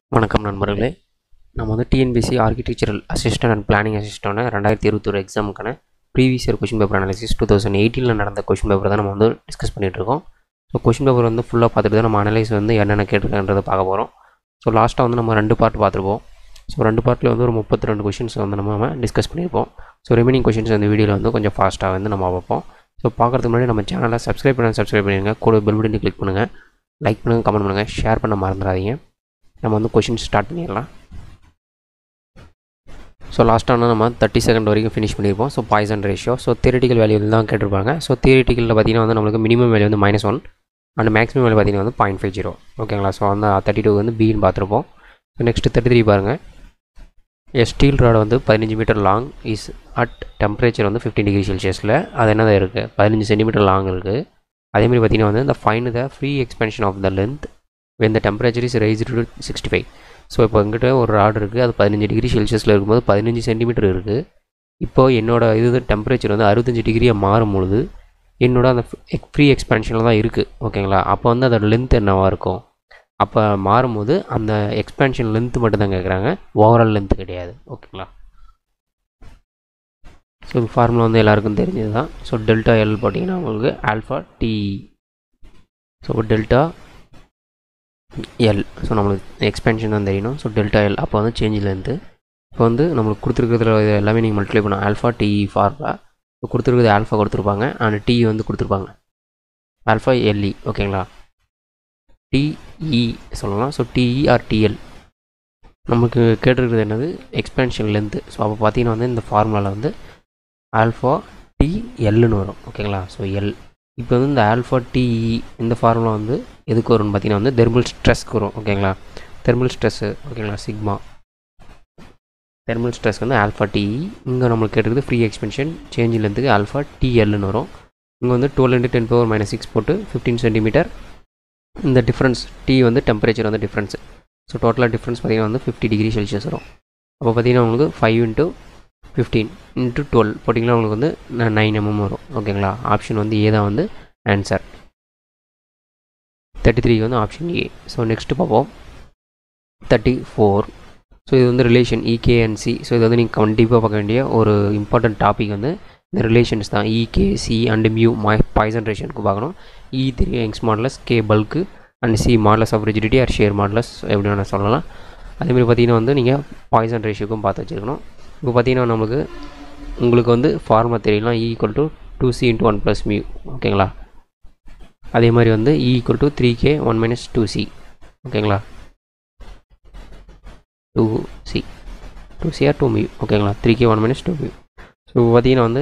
வணக்கம் நண்பர்களே நம்ம வந்து TNPSC architectural assistant and planning assistant ரெண்டாயிரத்தி இருபத்தொரு எக்ஸாமுக்கான previous year question paper analysis two thousand எயிட்டீனில் நடந்த கொஷின் பேப்பர் தான் நம்ம வந்து டிஸ்கஸ் பண்ணிகிட்டு இருக்கோம் ஸோ கொஷின் பேப்பர் வந்து ஃபுல்லாக பார்த்துட்டு தான் நம்ம அனலைஸ் வந்து என்னென்ன கேட்டிருக்கன்றதை பார்க்க போகிறோம் ஸோ லாஸ்ட்டாக வந்து நம்ம ரெண்டு பார்ட் பார்த்துருப்போம் ஸோ ரெண்டு பார்ட்டில் வந்து ஒரு முப்பத்தி ரெண்டு கொஷின்ஸ் வந்து நம்ம டிஸ்கஸ் பண்ணியிருப்போம் ஸோ ரிமைனிங் கொஷின்ஸ் அந்த வீடியோவில் வந்து கொஞ்சம் ஃபாஸ்ட்டாக வந்து நம்ம பார்ப்போம் ஸோ பார்க்குறதுக்கு முன்னாடி நம்ம சேனலை சப்ஸ்கிரைப் பண்ண சப்ஸ்கிரைப் பண்ணிடுங்க கூட பெல் பட்டன் கிளிக் பண்ணுங்கள் லைக் பண்ணுங்கள் கமெண்ட் பண்ணுங்கள் ஷேர் பண்ண மறந்துடாதீங்க நம்ம வந்து கொஷின் ஸ்டார்ட் பண்ணிடலாம் ஸோ லாஸ்ட்டான நம்ம தேர்ட்டி செகண்ட் வரைக்கும் ஃபினிஷ் பண்ணியிருப்போம் so Poisson ratio so theoretical value தான் கேட்டிருப்பாங்க ஸோ தியரிட்டிக்கலில் பார்த்தீங்கன்னா வந்து நம்மளுக்கு மினிமம் வேல்யூ வந்து minus one and maximum value பார்த்தீங்கன்னா வந்து பாயிண்ட் ஃபைவ் ஜீரோ ஓகேங்களா ஸோ அந்த தேர்ட்டி டூ வந்து பின்னு பார்த்துருப்போம் ஸோ நெக்ஸ்ட் தேர்ட்டி த்ரீ பாருங்கள் எ ஸ்டீல் ராட் வந்து பதினஞ்சு metre long is at temperature வந்து ஃபிஃப்டின் டிகிரி செல்சியஸில் அது என்னது இருக்குது பதினஞ்சு சென்டிமீட்டர் லாங் இருக்குது அதேமாதிரி பார்த்தீங்கன்னா வந்து இந்த find the free expansion of the length when the temperature is rise to sixty five so இப்போ எங்கிட்ட ஒரு ராட் இருக்குது அது பதினஞ்சு டிகிரி செல்சியஸில் இருக்கும்போது பதினஞ்சு சென்டிமீட்டர் இருக்குது இப்போது என்னோட இது டெம்பரேச்சர் வந்து அறுபத்தஞ்சு டிகிரியாக மாறும் பொழுது என்னோட அந்த ஃப்ரீ எக்ஸ்பென்ஷனில் தான் இருக்குது ஓகேங்களா அப்போ வந்து அதோட லென்த் என்னவாக இருக்கும் அப்போ மாறும்போது அந்த எக்ஸ்பென்ஷன் லென்த்து மட்டும் தான் கேட்குறாங்க ஓவரால் லென்த் கிடையாது ஓகேங்களா ஸோ இது ஃபார்முலா வந்து எல்லாருக்கும் தெரிஞ்சது தான் ஸோ டெல்டா எல் போட்டிங்கன்னா உங்களுக்கு alpha T so delta L so நம்மளுக்கு எக்ஸ்பென்ஷன் தான் தெரியணும் ஸோ டெல்டா எல் அப்போ வந்து சேஞ்சிலேருந்து இப்போ வந்து நம்மளுக்கு கொடுத்துருக்கிறதுல இது எல்லாமே நீங்கள் மல்டிப்ளை பண்ணணும் ஆல்ஃபா டி ஃபார்முலா இப்போ கொடுத்துருக்குறது ஆல்ஃபா கொடுத்துருப்பாங்க அண்ட் டி வந்து கொடுத்துருப்பாங்க ஆல்ஃபா எல்இ ஓகேங்களா டிஇ சொல்லலாம் ஸோ டிஇ ஆர் டிஎல் நமக்கு கேட்டிருக்கிறது என்னது எக்ஸ்பென்ஷன் லென்த்து ஸோ அப்போ பார்த்தீங்கன்னா வந்து இந்த ஃபார்முலாவில் வந்து ஆல்ஃபா டி எல்லுன்னு வரும் ஓகேங்களா ஸோ எல் இப்போ வந்து இந்த ஆல்ஃபா டிஇ இந்த ஃபார்முலா வந்து எதுக்கு வரும்னு பார்த்தீங்கன்னா வந்து தெர்மல் ஸ்ட்ரெஸ்க்கு வரும் ஓகேங்களா தெர்மல் ஸ்ட்ரெஸ்ஸு ஓகேங்களா சிக்மா தெர்மல் ஸ்ட்ரெஸ் வந்து ஆல்ஃபா டிஇ இங்கே நம்மளுக்கு கேட்டிருக்குது ஃப்ரீ எக்ஸ்பென்ஷன் சேஞ்ச் லென்த்துக்கு ஆல்ஃபா டிஎல்னு வரும் இங்கே வந்து twelve into ten power minus six போட்டு ஃபிஃப்டீன் சென்டிமீட்டர் இந்த டிஃப்ரென்ஸ் டி வந்து டெம்பரேச்சர் வந்து டிஃப்ரென்ஸ் ஸோ டோட்டலாக டிஃப்ரென்ஸ் பார்த்திங்கன்னா வந்து ஃபிஃப்டி டிகிரி செல்சியஸ் வரும் அப்போ பார்த்திங்கன்னா உங்களுக்கு five into fifteen into twelve போட்டிங்கன்னா உங்களுக்கு வந்து நைன் எம்எம் வரும் ஓகேங்களா ஆப்ஷன் வந்து ஏ தான் வந்து ஆன்சர் தேர்ட்டி த்ரீ வந்து ஆப்ஷன் ஏ ஸோ நெக்ஸ்ட்டு பார்ப்போம் தேர்ட்டி ஃபோர் ஸோ இது வந்து ரிலேஷன் இகேஎன்சி ஸோ இது வந்து நீங்கள் கண்டிப்பாக பார்க்க வேண்டிய ஒரு இம்பார்ட்டன்ட் டாபிக் வந்து இந்த ரிலேஷன்ஸ் தான் E K C and mu my Poisson ரேஷனுக்கு பார்க்கணும் E three Young's modulus K பல்க்கு and C modulus of rigidity or shear modulus எப்படி வேணால் சொல்லலாம் அதேமாதிரி பார்த்தீங்கன்னா வந்து நீங்கள் பாய்சன் ரேஷியோக்கும் பார்த்து வச்சுருக்கணும் இப்போ பார்த்தீங்கன்னா நம்மளுக்கு உங்களுக்கு வந்து ஃபார்முலா தெரியலாம் E equal to two C into one plus mu ஓகேங்களா அதே மாதிரி வந்து E equal to three K one minus two C ஓகேங்களா two C two C or two mu ஓகேங்களா three K one minus two mu so பார்த்தீங்கன்னா வந்து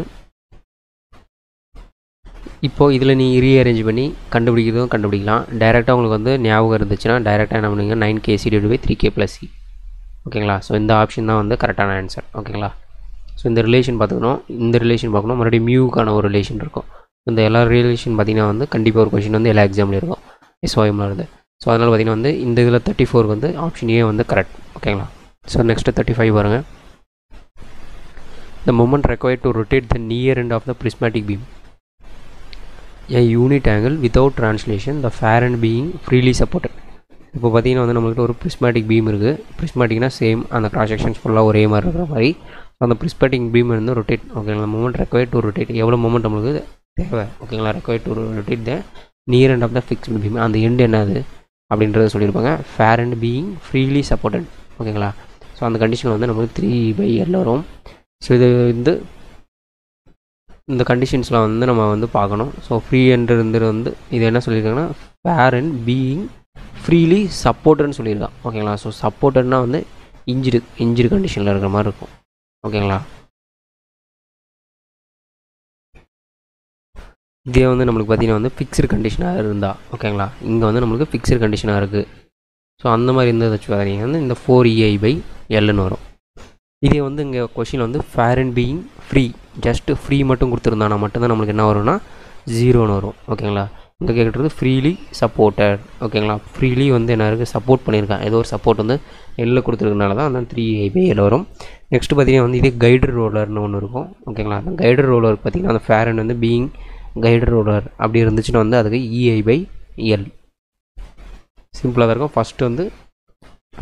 இப்போது இதில் நீ ரீஅரேஞ்ச் பண்ணி கண்டுபிடிக்கிறதும் கண்டுபிடிக்கலாம் டைரெக்டாக உங்களுக்கு வந்து ஞாபகம் இருந்துச்சுன்னா டைரெக்டாக என்ன பண்ணுவீங்க nine K C divide by three K plus C ஓகேங்களா ஸோ இந்த ஆப்ஷன் தான் வந்து கரெக்டான ஆன்சர் ஓகேங்களா ஸோ இந்த ரிலேஷன் பார்த்துக்கணும் இந்த ரிலேஷன் பார்க்கணும் மறுபடியும் மியூக்கான ஒரு ரிலேஷன் இருக்கும் இந்த எல்லா ரிலேஷன் பார்த்திங்கன்னா வந்து கண்டிப்பாக ஒரு கொஷின் வந்து எல்லா எக்ஸாம்லேயும் இருக்கும் எஸ்ஓஎம்மில் இருந்து ஸோ அதனால் பார்த்திங்கன்னா வந்து இந்த இதில் தேர்ட்டி ஃபோர் வந்து ஆப்ஷன் ஏ வந்து கரெக்ட் ஓகேங்களா ஸோ நெக்ஸ்ட்டு தேர்ட்டி ஃபைவ் பாருங்கள் the moment required to rotate the near end of the prismatic beam a unit angle without translation the far end being freely supported இப்போ பார்த்தீங்கன்னா வந்து நம்மள்கிட்ட ஒரு prismatic beam இருக்குது ப்ரிஸ்மேட்டிக்னா சேம் அந்த கிராஸ் செக்ஷன்ஸ் ஃபுல்லாக ஒரே மாதிரி இருக்கிற மாதிரி அந்த ப்ரிஸ்மேட்டிக் பீம் வந்து ரொட்டேட் ஓகேங்களா மூமெண்ட் ரெக்வயர்ட் டு ரொட்டேட் எவ்வளோ மூமெண்ட் நம்மளுக்கு தேவை ஓகேங்களா required to rotate the near end of the fixed beam அந்த எண்ட் என்னது அப்படின்றத சொல்லியிருப்பாங்க far and being freely supported ஓகேங்களா ஸோ அந்த கண்டிஷன் வந்து நம்மளுக்கு த்ரீ பை எல் வரும் ஸோ இது வந்து இந்த கண்டிஷன்ஸில் வந்து நம்ம வந்து பார்க்கணும் ஸோ ஃப்ரீ என்றது வந்து இது என்ன சொல்லியிருக்காங்கன்னா ஃபேர் அண்ட் பீயிங் ஃப்ரீலி சப்போர்ட்டர்னு சொல்லியிருக்கான் ஓகேங்களா ஸோ சப்போர்ட்டர்னால் வந்து இன்ஜிடு இன்ஜிடு கண்டிஷனில் இருக்கிற மாதிரி இருக்கும் ஓகேங்களா இதே வந்து நம்மளுக்கு பார்த்தீங்கன்னா வந்து ஃபிக்ஸ்டு கண்டிஷனாக இருந்தால் ஓகேங்களா இங்கே வந்து நம்மளுக்கு ஃபிக்ஸ்டு கண்டிஷனாக இருக்குது ஸோ அந்த மாதிரி இருந்ததை வச்சு பார்த்தீங்கன்னா வந்து இந்த ஃபோர் இஐ பை எல்லுன்னு வரும் இதே வந்து இங்கே கொஷின் வந்து far and being free just free மட்டும் கொடுத்துருந்தானா மட்டும்தான் நம்மளுக்கு என்ன வரும்னா ஜீரோன்னு வரும் ஓகேங்களா இங்கே கேட்குறது ஃப்ரீலி சப்போர்ட்டட் ஓகேங்களா ஃப்ரீலி வந்து என்ன இருக்குது சப்போர்ட் பண்ணியிருக்கான் ஏதோ ஒரு சப்போர்ட் வந்து எல்லில் கொடுத்துருக்கனால தான் அந்த த்ரீ பை எல் வரும் நெக்ஸ்ட் பார்த்தீங்கன்னா வந்து இதே கைடர் ரோலர்னு ஒன்று இருக்கும் ஓகேங்களா அந்த கைடர் ரோலர் பார்த்தீங்கன்னா அந்த ஃபேர் அண்ட் வந்து பீயிங் கைடர் ரோலர் அப்படி இருந்துச்சுன்னா வந்து அதுக்கு இஐ பை எல் சிம்பிளாக தான் இருக்கும் ஃபஸ்ட்டு வந்து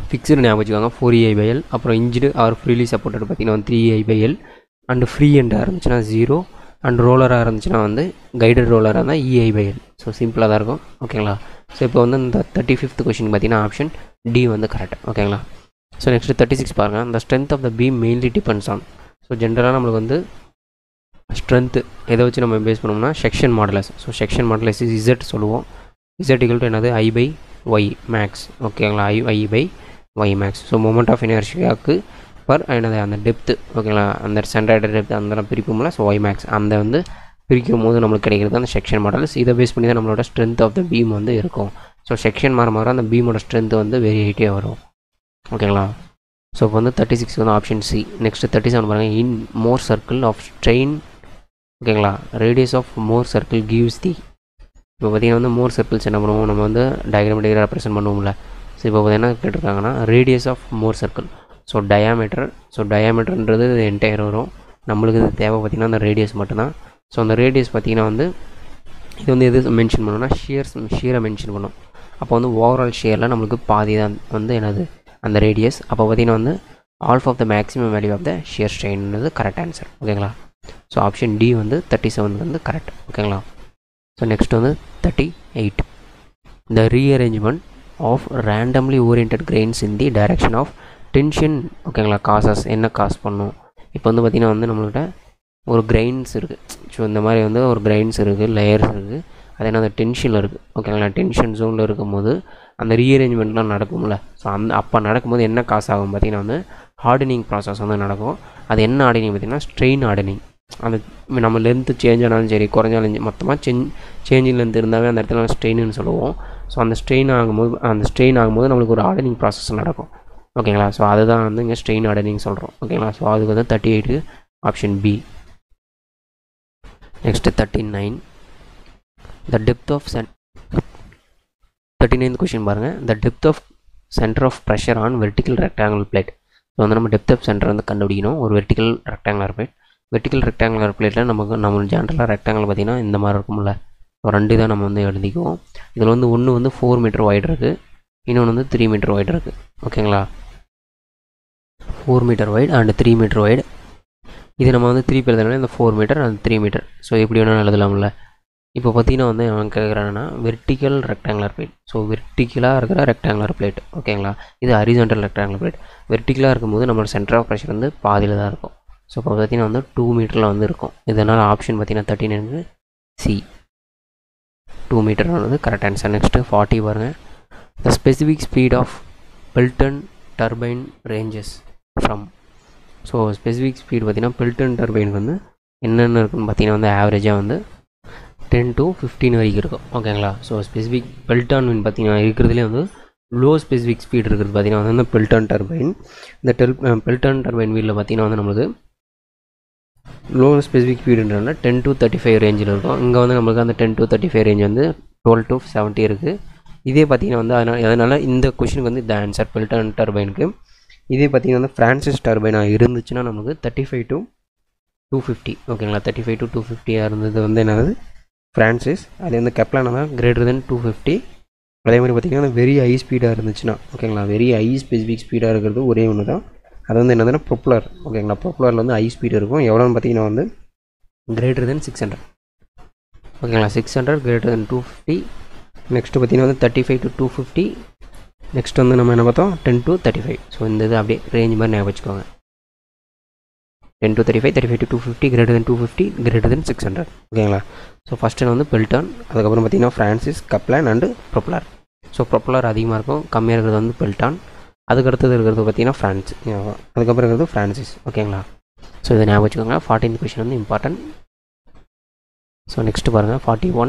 ஃபிக்ஸ்டு ஞாபகம் வச்சுக்கோங்க ஃபோர் இஐ பை எல் அப்புறம் இன்ஜிடு ஆர் ஃப்ரீலி சப்போர்ட்டட் பார்த்தீங்கன்னா three I by L and free எண்டாக இருந்துச்சுன்னா ஜீரோ அண்ட் ரோலராக இருந்துச்சுன்னா வந்து கைடட் ரோலராக இருந்தால் இஐ பை எல் ஸோ சிம்பிளாக தான் இருக்கும் ஓகேங்களா ஸோ இப்போ வந்து இந்த தேர்ட்டி ஃபிஃப்த் கொஷின் பார்த்தீங்கன்னா ஆப்ஷன் டி வந்து கரெக்ட் ஓகேங்களா ஸோ நெக்ஸ்ட் தேர்ட்டி சிக்ஸ் பாருங்கள் இந்த strength of the beam mainly depends on so ஜென்ரலாக நம்மளுக்கு வந்து ஸ்ட்ரென்த்து எதை வச்சு நம்ம பேஸ் பண்ணோம்னா section modulus so section modulus Z சொல்லுவோம் இசட் ஈக்குவல் டு என்னது ஐ பை ஒய் மேக்ஸ் ஓகேங்களா I I by Y max so moment of இனர்ஷியாவுக்கு பர் என்னது அந்த டெப்த்து ஓகேங்களா அந்த சென்ட்ராய்டு டெப்த் அந்த பிரிப்போம்ல ஸோ ஒய் மேக்ஸ் அந்த வந்து பிரிக்கும் போது நம்மளுக்கு கிடைக்கிறது அந்த செக்ஷன் மாடல்ஸ் இதை பேஸ் பண்ணி தான் நம்மளோட ஸ்ட்ரென்த் ஆஃப் த பீம் வந்து இருக்கும் ஸோ செக்ஷன் மாற மாற அந்த பீமோட ஸ்ட்ரென்த் வந்து வெரி ஹைட்டே வரும் ஓகேங்களா ஸோ இப்போ வந்து தேர்ட்டி சிக்ஸ் வந்து option C next thirty seven பாருங்கள் in Mohr circle of strain ஓகேங்களா radius of Mohr circle gives the இப்போ பார்த்தீங்கன்னா வந்து மோர் சர்க்கிள்ஸ் என்ன பண்ணுவோம் நம்ம வந்து டயக்ராமெட்டிக்காக ரெப்ரசென்ட் பண்ணுவோம்ல ஸோ இப்போ பார்த்தீங்கன்னா கேட்டிருக்காங்கன்னா radius of Mohr circle so diameter so டயாமீட்டர்ன்றது என்டையர் வரும் நம்மளுக்கு இது தேவை பார்த்திங்கன்னா அந்த ரேடியஸ் மட்டும்தான் ஸோ அந்த ரேடியஸ் பார்த்திங்கன்னா வந்து இது வந்து எது மென்ஷன் பண்ணணும்னா ஷியர்ஸ் ஷியரை மென்ஷன் பண்ணும் அப்போ வந்து ஓவரால் ஷியரில் நம்மளுக்கு பாதி தான் வந்து என்னது அந்த ரேடியஸ் அப்போ பார்த்திங்கன்னா வந்து half of the maximum value of the shear ஸ்ட்ரெயின்றது கரெக்ட் ஆன்சர் ஓகேங்களா ஸோ ஆப்ஷன் டி வந்து தேர்ட்டி செவன் வந்து கரெக்ட் ஓகேங்களா ஸோ நெக்ஸ்ட் வந்து thirty eight the rearrangement of randomly orient grains in the direction of tension ஓகேங்களா causes என்ன cause பண்ணும் இப்போ வந்து பார்த்திங்கன்னா வந்து நம்மள்கிட்ட ஒரு கிரைன்ஸ் இருக்குது ஸோ இந்த மாதிரி வந்து ஒரு கிரைன்ஸ் இருக்குது லேயர்ஸ் இருக்குது அது என்ன அந்த டென்ஷனில் இருக்குது ஓகேங்களா டென்ஷன் ஜோனில் இருக்கும்போது அந்த ரீஅரேஞ்ச்மெண்ட்லாம் நடக்கும்ல ஸோ அந்த அப்போ நடக்கும்போது என்ன காசு ஆகும் பார்த்திங்கன்னா வந்து ஹார்டனிங் ப்ராசஸ் வந்து நடக்கும் அது என்ன ஹார்டனிங் பார்த்திங்கன்னா ஸ்ட்ரெயின் ஹார்டனிங் அந்த நம்ம லென்த்து சேஞ்ச் ஆனாலும் சரி குறைஞ்சாலும் மொத்தமாக சேஞ்ச் சேஞ்சிங் லென்த் இருந்தாவே அந்த இடத்துல ஸ்ட்ரெயின்னு சொல்லுவோம் ஸோ அந்த ஸ்ட்ரெயின் ஆகும்போது அந்த ஸ்ட்ரெயின் ஆகும்போது நம்மளுக்கு ஒரு ஹார்டனிங் ப்ராசஸ் நடக்கும் ஓகேங்களா ஸோ அதுதான் வந்து இங்கே ஸ்ட்ரெயின் ஹார்டனிங் சொல்கிறோம் ஓகேங்களா ஸோ அதுக்கு வந்து thirty eight option B next thirty nine the depth of சென் தேர்ட்டி நைன்த் கொஷின் பாருங்கள் the depth of centre of pressure on vertical rectangular plate so வந்து நம்ம டெப்த் ஆஃப் சென்டர் வந்து கண்டுபிடிக்கணும் ஒரு vertical rectangular plate vertical rectangular பிளேட்டில் நமக்கு நம்ம ஜென்ரலாக ரெக்டாங்கிள் பார்த்திங்கன்னா இந்த மாதிரி இருக்கும்ல ரெண்டு தான் நம்ம வந்து எழுதிக்குவோம் இதில் வந்து ஒன்று வந்து ஃபோர் மீட்டர் ஒய்டு இருக்குது இன்னொன்று வந்து த்ரீ மீட்டர் ஒய்டு இருக்குது ஓகேங்களா four metre wide and three metre wide இது நம்ம வந்து த்ரீ பேர் தானே இந்த four metre and three metre so எப்படி வேணாலும் எழுதலாம்ல இப்போ பார்த்தீங்கன்னா வந்து அவன் கேட்குறான்னா வெர்டிக்கல் ரெக்டாங்குலர் பிளேட் ஸோ வெர்டிக்கலாக இருக்கிற ரெக்டாங்குலர் பிளேட் ஓகேங்களா இது ஹரிசாண்டல் ரெக்டாங்குலர் பிளேட் வெர்டிக்கலாக இருக்கும்போது நம்மளோட சென்டர் ஆஃப் ப்ரெஷர் வந்து பாதியில் தான் இருக்கும் ஸோ இப்போ பார்த்தீங்கன்னா வந்து டூ மீட்டரில் வந்து இருக்கும் இதனால் ஆப்ஷன் பார்த்தீங்கன்னா தேர்ட்டின் வந்து சி டூ மீட்டர் வந்து கரெக்ட் ஆன்சர் நெக்ஸ்ட்டு ஃபார்ட்டி பாருங்கள் the specific speed of Pelton turbine ranges from so specific speed பார்த்திங்கன்னா பெல்டன் டர்பைனுக்கு வந்து என்னென்ன இருக்குன்னு பார்த்தீங்கன்னா வந்து ஆவரேஜாக வந்து டென் டு ஃபிஃப்டீன் வரைக்கும் இருக்கும் ஓகேங்களா ஸோ ஸ்பெசிஃபிக் பெல்டான் மீன் பார்த்தீங்கன்னா இருக்கிறதுலே வந்து லோ ஸ்பெசிஃபிக் ஸ்பீட் இருக்கிறது பார்த்தீங்கன்னா வந்து இந்த பெல்டான் டர்பைன் இந்த டெல் பெல்டான் டர்பைன் வீலில் பார்த்தீங்கன்னா வந்து நம்மளுக்கு லோ ஸ்பெசிஃபிக் ஸ்பீடுன்றதுனால டென் டு தேர்ட்டி ஃபைவ் ரேஞ்சில் இருக்கும் இங்கே வந்து நம்மளுக்கு அந்த ten to thirty five range வந்து டுவெல் டு செவன்ட்டி இருக்குது இதே பார்த்தீங்கன்னா வந்து அதனால் அதனால் இந்த கொஷினுக்கு வந்து இந்த ஆன்சர் பெல்டன் டர்பைனுக்கு இதே பார்த்தீங்கன்னா வந்து ஃப்ரான்சிஸ் டர்பைனாக இருந்துச்சுன்னா நமக்கு thirty five to two fifty ஓகேங்களா தேர்ட்டி ஃபைவ் டு டூ ஃபிஃப்டியாக இருந்தது வந்து என்னது ஃப்ரான்சிஸ் அது வந்து கெப்லானா தான் கிரேட்டர் தென் டூ ஃபிஃப்டி அதே மாதிரி பார்த்திங்கன்னா வெரி ஹை ஸ்பீடாக இருந்துச்சுன்னா ஓகேங்களா வெரி ஹை ஸ்பெசிஃபிக் ஸ்பீடாக இருக்கிறது ஒரே ஒன்று தான் அது வந்து என்னதுன்னா ப்ரொப்ளர் ஓகேங்களா ப்ரொப்ளரில் வந்து ஹை ஸ்பீடு இருக்கும் எவ்வளோன்னு பார்த்தீங்கன்னா வந்து கிரேட்டர் தென் சிக்ஸ் ஹண்ட்ரட் ஓகேங்களா six hundred greater than two fifty next பார்த்தீங்கன்னா வந்து thirty five to two fifty next வந்து நம்ம என்ன பார்த்தோம் ten to thirty five so இந்த இது அப்படியே ரேஞ்ச் மாதிரி ஞாபகம் வச்சுக்கோங்க ten to thirty five thirty five to two fifty greater than two fifty greater than six hundred ஓகேங்களா ஸோ ஃபஸ்ட்டு வந்து பெல்டான் அதுக்கப்புறம் பார்த்தீங்கன்னா Francis Kaplan and propeller so ப்ரொப்ளர் அதிகமாக இருக்கும் கம்மியாக இருக்கிறது வந்து பெல்டான் அதுக்கு அடுத்தது இருக்கிறது பார்த்தீங்கன்னா ஃப்ரான்ஸ் அதுக்கப்புறம் இருக்கிறது ஃப்ரான்சிஸ் ஓகேங்களா ஸோ இதை ஞாபகம் வச்சுக்கோங்க ஃபார்ட்டின் கொஷின் வந்து இம்பார்ட்டன்ட் ஸோ நெக்ஸ்ட் பாருங்கள் forty one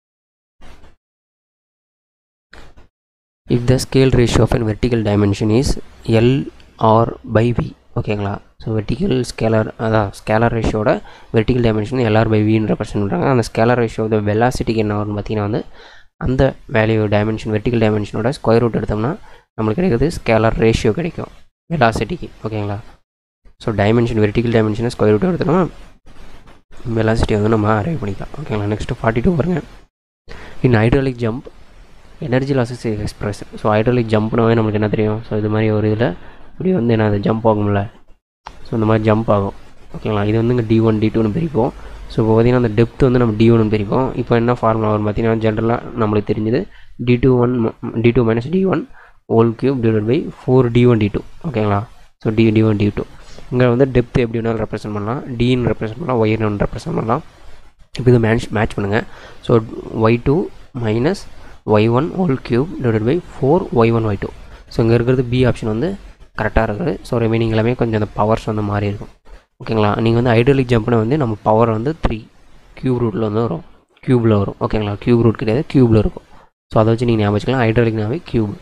if the scale ratio of an vertical dimension is L R by V ஓகேங்களா ஸோ வெர்டிக்கல் ஸ்கேலர் அதான் ஸ்கேலர் ரேஷியோட வெர்டிக்கல் டைமென்ஷன் எல்ஆர் பை வின்னு ரெப்ரசென்ட் பண்ணுறாங்க அந்த ஸ்கேலர் ரேஷியோ த வெலாசிட்டிக்கு என்ன வரும்னு பார்த்தீங்கன்னா வந்து அந்த வேல்யூ டைமென்ஷன் வெர்டிக்கல் டைமென்ஷனோட ஸ்கொயர் ரூட் எடுத்தோம்னா நம்மளுக்கு கிடைக்கிறது ஸ்கேலர் ரேஷியோ கிடைக்கும் வெலாசிட்டிக்கு ஓகேங்களா ஸோ டைமென்ஷன் வெர்டிக்கல் டைமென்ஷனை ஸ்கொயர் ரூட் எடுத்தோம்னா வெலாசிட்டி வந்து நம்ம அரைவ் பண்ணிக்கலாம் ஓகேங்களா நெக்ஸ்ட்டு ஃபார்ட்டி டூ பாருங்க in hydraulic jump energy losses express so hydraulic ஜம்ப்னாவே நம்மளுக்கு என்ன தெரியும் ஸோ இது மாதிரி ஒரு இதில் இப்படி வந்து என்ன அது ஜம்ப் ஆகும்ல ஸோ இந்த மாதிரி ஜம்ப் ஆகும் ஓகேங்களா இது வந்து இங்கே டி ஒன் டி டூன்னு பிரிப்போம் ஸோ இப்போ பார்த்தீங்கன்னா அந்த டெப்த் வந்து நம்ம டி ஒன்னு பிரிப்போம் இப்போ என்ன ஃபார்முலா வரும் பார்த்தீங்கன்னா ஜென்ரலாக நம்மளுக்கு தெரிஞ்சது D two one D two minus D one whole cube divide by four D one D two ஓகேங்களா so D D one D two இங்கே வந்து டெப்த் எப்படி வேணாலும் ரெப்ரசென்ட் பண்ணலாம் டின்னு ரெப்ரசென்ட் பண்ணலாம் ஒய்னு ரெப்ரசென்ட் பண்ணலாம் இப்போ இது மேட்ச் மேட்ச் பண்ணுங்கள் so Y two minus Y one whole cube divide by four Y one Y two so இங்கே இருக்கிறது பி ஆப்ஷன் வந்து கரெக்டாக இருக்குது ஸோ ரிமைனிங் எல்லாமே கொஞ்சம் அந்த பவர்ஸ் வந்து மாறி இருக்கும் ஓகேங்களா நீங்கள் வந்து ஹைட்ரலிக் ஜம்ப்னு வந்து நம்ம பவர் வந்து த்ரீ க்யூப் ரூட்டில் வந்து வரும் க்யூபில் வரும் ஓகேங்களா க்யூப் ரூட் கிடையாது க்யூபில் இருக்கும் ஸோ அதை வச்சு நீங்கள் ஞாபகம் வச்சுக்கலாம் ஹைட்ரலிக்னாவே க்யூப்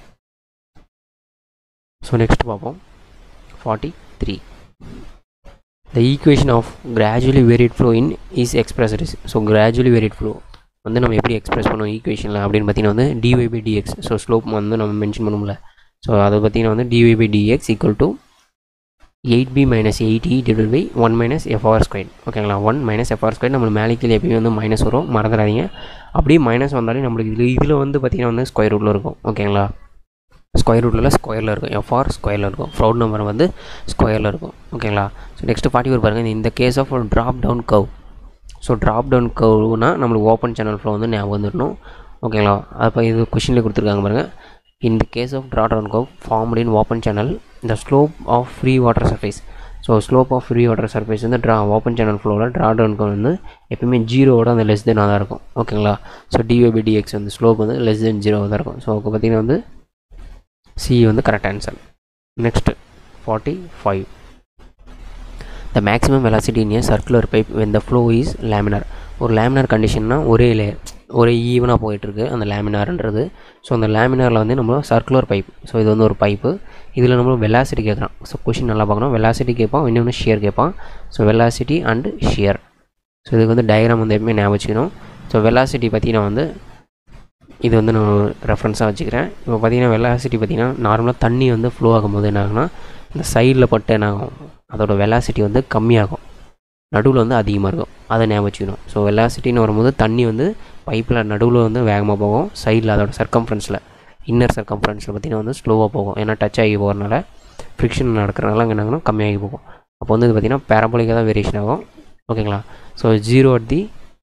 ஸோ நெக்ஸ்ட் பார்ப்போம் forty three the equation of gradually varied flow in is expressed so gradually varied flow வந்து நம்ம எப்படி எக்ஸ்பிரஸ் பண்ணுவோம் ஈக்குவேஷனில் அப்படின்னு பார்த்தீங்கன்னா வந்து D Y by D X so slope வந்து நம்ம மென்ஷன் பண்ணுவோம்ல ஸோ அதை பார்த்தீங்கன்னா வந்து D Y by D X equal to eight B minus eight E divide by one minus F R square ஓகேங்களா ஒன் மைனஸ் எஃப்ஆர் ஸ்கொயர் நம்ம மேலே கீழே எப்பயுமே வந்து மைனஸ் வரும் மறந்துடாதீங்க அப்படியே மைனஸ் வந்தாலே நம்மளுக்கு இதில் இதில் வந்து பார்த்திங்கன்னா வந்து ஸ்கொயர் ரூட்டில் இருக்கும் ஓகேங்களா ஸ்கொயர் ரூட்டில் ஸ்கொயரில் இருக்கும் எஃப்ஆர் ஸ்கொயரில் இருக்கும் ஃப்ரௌட் நம்பர் வந்து ஸ்கொயரில் இருக்கும் ஓகேங்களா ஸோ நெக்ஸ்ட்டு ஃபார்ட்டி ஒரு பாருங்கள் இந்த கேஸ் ஆஃப் ஒரு drop down curve so drop down கவ்னா நம்மளுக்கு ஓப்பன் சேனல் ஃப்ளோ வந்து ஞாபகம் வந்துடணும் ஓகேங்களா அப்போ இது கொஷினில் கொடுத்துருக்காங்க பாருங்கள் in the case of draw down curve formed in open channel the slope of free water surface so slope of free water surface வந்து ட்ரா ஓப்பன் சேனல் ஃப்ளோவில் ட்ரா டவுன் கர்வ் வந்து எப்பயுமே ஜீரோவோட அந்த லெஸ் தெனாக தான் இருக்கும் ஓகேங்களா ஸோ டிஒய் பை டிஎக்ஸ் வந்து ஸ்லோப் வந்து லெஸ் தென் ஜீரோ தான் இருக்கும் ஸோ பார்த்தீங்கன்னா வந்து சி வந்து correct answer next forty five the maximum velocity in a circular pipe when the flow is laminar ஒரு லேமினார் கண்டிஷன்னா ஒரே லேயர் ஒரே ஈவனாக போயிட்டுருக்கு அந்த லேமினார்ன்றது ஸோ அந்த லேமினாரில் வந்து நம்ம சர்க்குலர் பைப் ஸோ இது வந்து ஒரு பைப்பு இதில் நம்ம வெலாசிட்டி கேட்குறான் ஸோ கொஷின் நல்லா பார்க்கணும் வெலாசிட்டி கேட்பான் இன்னொன்று ஷியர் கேட்பான் so velocity and shear so இதுக்கு வந்து டயக்ராம் வந்து எப்பவுமே ஞாபகம் வச்சுக்கணும் ஸோ வெலாசிட்டி பார்த்தீங்கன்னா வந்து இது வந்து நான் ரெஃபரன்ஸாக வச்சுக்கிறேன் இப்போ பார்த்தீங்கன்னா வெலாசிட்டி பார்த்தீங்கன்னா நார்மலாக தண்ணி வந்து ஃப்ளோ ஆகும்போது என்ன ஆகுனா இந்த சைடில் பட்டு என்ன ஆகும் அதோட வெலாசிட்டி வந்து கம்மியாகும் நடுவில் வந்து அதிகமாக இருக்கும் அதை ஞாபகம் வச்சுக்கணும் ஸோ வெலாசிட்டின்னு வரும்போது தண்ணி வந்து பைப்பில் நடுவில் வந்து வேகமாக போகும் சைடில் அதோட சர்க்கம்ஃபரன்ஸில் இன்னர் சர்க்கம்ஃபரன்ஸில் பார்த்திங்கன்னா வந்து ஸ்லோவாக போகும் ஏன்னா டச் ஆகி போகிறனால ஃப்ரிக்ஷன் நடக்கிறனால அங்கே என்ன கம்மியாகி போகும் அப்போ வந்து இது பார்த்திங்கன்னா பேரபோலிக்காக தான் வேரியேஷன் ஆகும் ஓகேங்களா so zero at the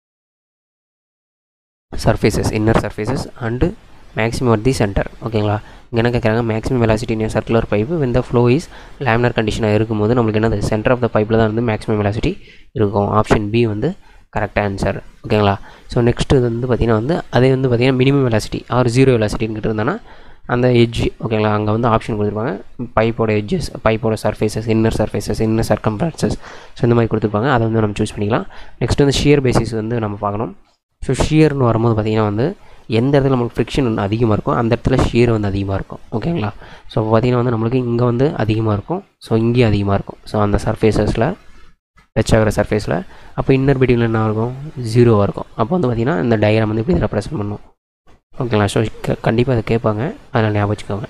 surfaces inner surfaces and maximum at the centre ஓகேங்களா இங்கே என்ன கேட்குறாங்க maximum velocity in circular pipe when the flow is laminar கண்டிஷனாக இருக்கும்போது நம்மளுக்கு என்ன சென்டர் ஆஃப் த பைப்பில் தான் வந்து மேக்ஸிமம் வெலாசிட்டி இருக்கும் ஆப்ஷன் பி வந்து கரெக்ட் ஆன்சர் ஓகேங்களா ஸோ நெக்ஸ்ட்டு இது வந்து பார்த்திங்கன்னா வந்து அதே வந்து பார்த்திங்கன்னா மினிமம் வெலாசிட்டி ஆர் ஜீரோ வெலாசிட்டின்னு இருந்தானா அந்த எட்ஜ் ஓகேங்களா அங்கே வந்து ஆப்ஷன் கொடுத்துருப்பாங்க பைப்போட எட்ஜஸ் பைப்போட surfaces inner surfaces inner circumferences so இந்த மாதிரி கொடுத்துருப்பாங்க அதை வந்து நம்ம சூஸ் பண்ணிக்கலாம் நெக்ஸ்ட் வந்து ஷியர் பேசிஸ் வந்து நம்ம பார்க்கணும் ஸோ ஷியர்னு வரும்போது பார்த்திங்கன்னா வந்து எந்த இடத்துல நம்மளுக்கு ஃப்ரிக்ஷன் வந்து அதிகமாக இருக்கும் அந்த இடத்துல ஷியர் வந்து அதிகமாக இருக்கும் ஓகேங்களா ஸோ பார்த்திங்கன்னா வந்து நம்மளுக்கு இங்கே வந்து அதிகமாக இருக்கும் ஸோ இங்கேயும் அதிகமாக இருக்கும் ஸோ அந்த சர்ஃபேஸஸில் டச் ஆகிற சர்ஃபேஸில் அப்போ இன்னர் பிடிவில் என்ன இருக்கும் ஜீரோவாக இருக்கும் அப்போ வந்து பார்த்திங்கன்னா இந்த டயக்ராம் வந்து இப்படி ரெப்ரசன்ட் பண்ணும் ஓகேங்களா ஸோ கண்டிப்பாக அதை கேட்பாங்க அதில் ஞாபகம் வச்சுக்கோங்க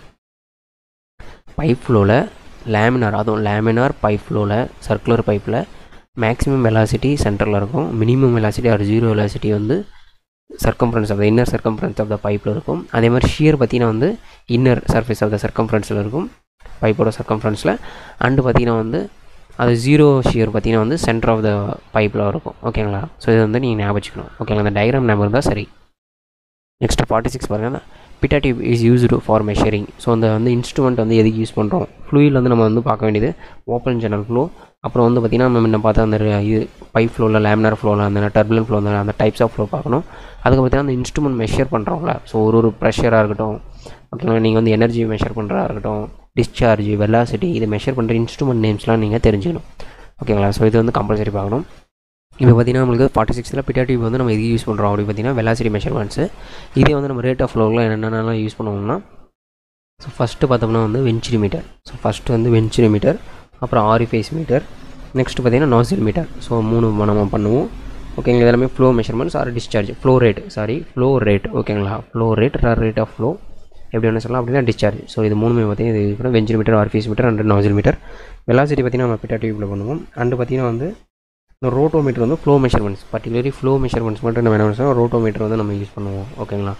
பைப் ஃப்ளோவில் லேமினார் அதுவும் லேமினார் பைப் ஃப்ளோவில் சர்க்குலர் பைப்பில் மேக்ஸிமம் வெலாசிட்டி சென்டரில் இருக்கும் minimum velocity or zero velocity வந்து circumference of the inner circumference of the பைப்பில் இருக்கும் அதே மாதிரி ஷியர் பார்த்திங்கன்னா வந்து இன்னர் சர்ஃபேஸ் ஆஃப் த சர்க்கம்ஃபரன்ஸில் இருக்கும் பைப்போட சர்க்கம்ஃபரன்ஸில் அண்டு பார்த்திங்கன்னா வந்து அது ஜீரோ ஷியர் பார்த்திங்கன்னா வந்து சென்டர் ஆஃப் த பைப்பில் இருக்கும் ஓகேங்களா ஸோ இது வந்து நீங்கள் ஞாபகம் வச்சுக்கணும் ஓகேங்களா அந்த டயக்ராம் ஞாபகம் இருந்தால் சரி நெக்ஸ்ட் ஃபார்ட்டி சிக்ஸ் பாருங்கள் Pitot tube is used for measuring so அந்த வந்து இன்ஸ்ட்ருமெண்ட் வந்து எதுக்கு யூஸ் பண்ணுறோம் ஃப்ளூயில் வந்து நம்ம வந்து பார்க்க வேண்டியது ஓப்பன் சேனல் ஃப்ளோ அப்புறம் வந்து பார்த்திங்கன்னா நம்ம முன்ன பார்த்த அந்த இது பைப் ஃப்ளோவில் லேமினார் ஃப்ளோவில் அந்த டர்புலன் ஃப்ளோ அந்த அந்த டைப்ஸ் ஆஃப் ஃப்ளோ பார்க்கணும் அதுக்கு பார்த்திங்கன்னா அந்த இன்ஸ்ட்ருமெண்ட் மெஷர் பண்ணுறோம்ல ஸோ ஒரு ஒரு ப்ரெஷராக இருக்கட்டும் ஓகேங்களா நீங்கள் வந்து எனர்ஜி மெஷர் பண்ணுறதா இருக்கட்டும் டிஸ்சார்ஜ் வெலாசிட்டி இதை மெஷர் பண்ணுற இன்ஸ்ட்ருமெண்ட் நேம்ஸ்லாம் நீங்கள் தெரிஞ்சுக்கணும் ஓகேங்களா ஸோ இது வந்து கம்பல்சரி பார்க்கணும் இப்போ பார்த்தீங்கன்னா நம்மளுக்கு ஃபார்ட்டி சிக்ஸில் பிட்டாடிவ் வந்து நம்ம இது யூஸ் பண்ணுறோம் அப்படி பார்த்தீங்கன்னா வெலாசிட்டி மெஷர்மெண்ட்ஸு இதே வந்து நம்ம ரேட் ஆஃப் ஃப்ளோவில் என்னென்னலாம் யூஸ் பண்ணுவோம்னா ஸோ ஃபஸ்ட்டு பார்த்தோம்னா வந்து வெஞ்சிரி மீட்டர் ஸோ ஃபஸ்ட்டு வந்து வெஞ்சிரி மீட்டர் அப்புறம் ஆரிஃபைஸ் மீட்டர் நெக்ஸ்ட் பார்த்தீங்கன்னா நாசில் மீட்டர் ஸோ மூணு நம்ம பண்ணுவோம் ஓகேங்களா எல்லாமே flow measurements are discharge flow rate sorry flow rate ஓகேங்களா flow rate rate of flow எப்படி வேணும் சொல்லலாம் அப்படின்னா டிஸ்சார்ஜ் ஸோ இது மூணுமே பார்த்தீங்கன்னா இது கூட venturi meter orifice meter and nozzle meter velocity பார்த்தீங்கன்னா நம்ம பிட்டா டியூப்பில் பண்ணுவோம் அண்டு பார்த்தீங்கன்னா வந்து இந்த ரோட்டோமீட்டர் வந்து flow measurements particularly flow measurements மட்டும் நம்ம என்ன பண்ணுவோம் ரோட்டோமீட்டர் வந்து நம்ம யூஸ் பண்ணுவோம் ஓகேங்களா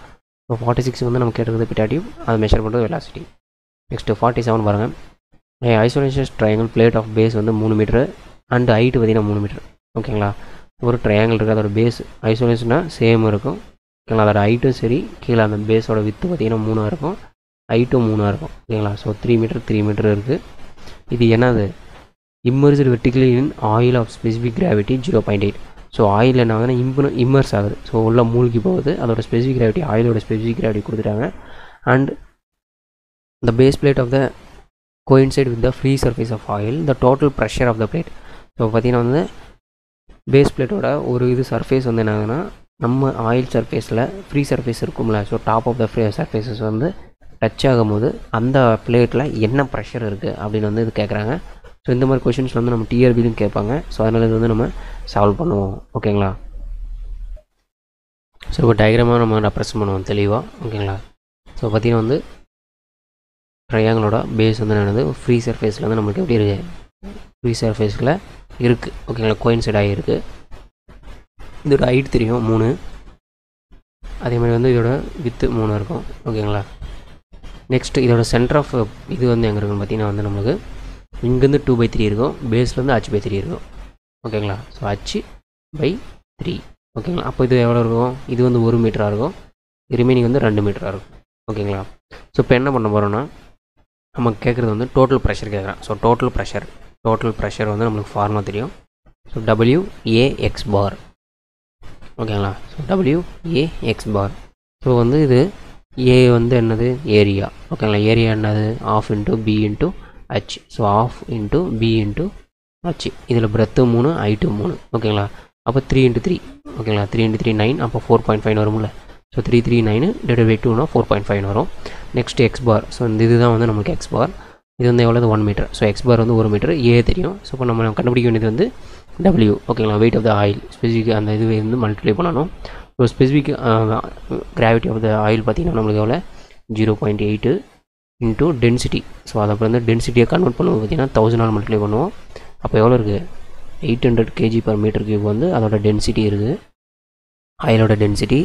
இப்போ ஃபார்ட்டி சிக்ஸ் வந்து நம்ம கேட்டிருக்கிறது பிட்டாட்டிவ் அதை மெஷர் பண்ணுறது வெலாசிட்டி நெக்ஸ்ட்டு ஃபார்ட்டி செவன் பாருங்கள் isolation triangle plate of base வந்து மூணு மீட்ரு அண்ட் ஹைட்டு பார்த்தீங்கன்னா மூணு மீட்ரு ஓகேங்களா ஒரு ட்ரையாங்கிள் இருக்குது அதோட பேஸ் ஐசோலேஷனாக சேம் இருக்கும் ஓகேங்களா அதோட ஹைட்டும் சரி கீழே அந்த பேஸோட வித்து பார்த்தீங்கன்னா மூணாக இருக்கும் ஹைட்டும் மூணாக இருக்கும் ஓகேங்களா so three metre three metre இருக்குது இது என்னது immersed vertically in oil of specific gravity zero point eight so oil என்ன ஆகுதுன்னா இம்ப்ர இம்மர்ஸ் ஆகுது ஸோ உள்ள மூழ்கி போகுது அதோட ஸ்பெசிஃபிக் கிராவிட்டி ஆயிலோட ஸ்பெசிஃபிக் கிராவிட்டி கொடுத்துட்டாங்க and the base plate of the coincide with the free surface of oil the total pressure of the plate so பார்த்தீங்கன்னா வந்து பேஸ் பிளேட்டோட ஒரு இது சர்ஃபேஸ் வந்து என்ன ஆகுதுன்னா நம்ம ஆயில் சர்ஃபேஸில் ஃப்ரீ சர்ஃபேஸ் இருக்கும்ல so top of the free surfaces வந்து டச் ஆகும்போது அந்த பிளேட்டில் என்ன ப்ரெஷர் இருக்குது அப்படின்னு வந்து இது கேட்குறாங்க ஸோ இந்த மாதிரி கொஷின்ஸ் வந்து நம்ம டிஆர்பிலையும் கேட்பாங்க ஸோ அதனால் இது வந்து நம்ம சால்வ் பண்ணுவோம் ஓகேங்களா ஸோ இப்போ டயக்ராமாக நம்ம ரெப்ரசன்ட் பண்ணுவோம் தெளிவாக ஓகேங்களா ஸோ பார்த்தீங்கன்னா வந்து ட்ரையாங்கிளோட பேஸ் வந்து என்னது ஃப்ரீ சர்ஃபேஸில் வந்து நம்மளுக்கு எப்படி இருக்குது ஃப்ரீ சர்ஃபேஸில் இருக்குது ஓகேங்களா கோயின்சைட் ஆகிருக்கு இதோட ஹைட் தெரியும் மூணு அதே மாதிரி வந்து இதோட வித்து மூணு இருக்கும் ஓகேங்களா நெக்ஸ்ட் இதோட சென்டர் ஆஃப் இது வந்து எங்கே இருக்குன்னு பார்த்தீங்கன்னா வந்து நம்மளுக்கு இங்கேருந்து டூ பை த்ரீ இருக்கும் பேஸ்லேருந்து ஹச் பை த்ரீ இருக்கும் ஓகேங்களா ஸோ ஹச் பை த்ரீ ஓகேங்களா அப்போ இது எவ்வளோ இருக்கும் இது வந்து ஒரு மீட்டராக இருக்கும் ரிமைனிங் வந்து ரெண்டு மீட்டராக இருக்கும் ஓகேங்களா ஸோ இப்போ என்ன பண்ண போகிறோன்னா நம்ம கேட்குறது வந்து டோட்டல் ப்ரெஷர் கேட்குறேன் so total pressure total pressure வந்து நம்மளுக்கு ஃபார்முலா தெரியும் so W A X bar ஓகேங்களா so W A X bar so வந்து இது ஏ வந்து என்னது ஏரியா ஓகேங்களா ஏரியா என்னது of into B into H so of into B into H இதில் பிரெத்து மூணு ஹைட்டு மூணு ஓகேங்களா அப்போ த்ரீ இன்ட்டு த்ரீ ஓகேங்களா த்ரீ இன்ட்டு த்ரீ நைன் அப்போ ஃபோர் பாயிண்ட் ஃபைவ் வரும்ல so three three nine divide by டூனா ஃபோர் பாயிண்ட் ஃபைவ் வரும் நெக்ஸ்ட் எக்ஸ் பார் ஸோ இந்த இதுதான் வந்து நமக்கு எக்ஸ் பார் இது வந்து எவ்வளோ one metre so X bar வந்து ஒரு மீட்டர் ஏ தெரியும் ஸோ இப்போ நம்ம கண்டுபிடிக்க வேண்டியது வந்து டபிள்யூ ஓகேங்களா weight of the oil specific அந்த இது வந்து மல்டிப்ளை பண்ணணும் so specific gravity of the oil பார்த்தீங்கன்னா நம்மளுக்கு எவ்வளோ zero point eight into density so அதை அப்புறம் வந்து டென்சிட்டியை கன்வெர்ட் பண்ணுவோம் பார்த்தீங்கன்னா தௌசண்ட் ஆல் மல்டிப்ளை பண்ணுவோம் அப்போ எவ்வளோ இருக்குது eight hundred KG per metre cube வந்து அதோட டென்சிட்டி இருக்குது ஆயிலோட டென்சிட்டி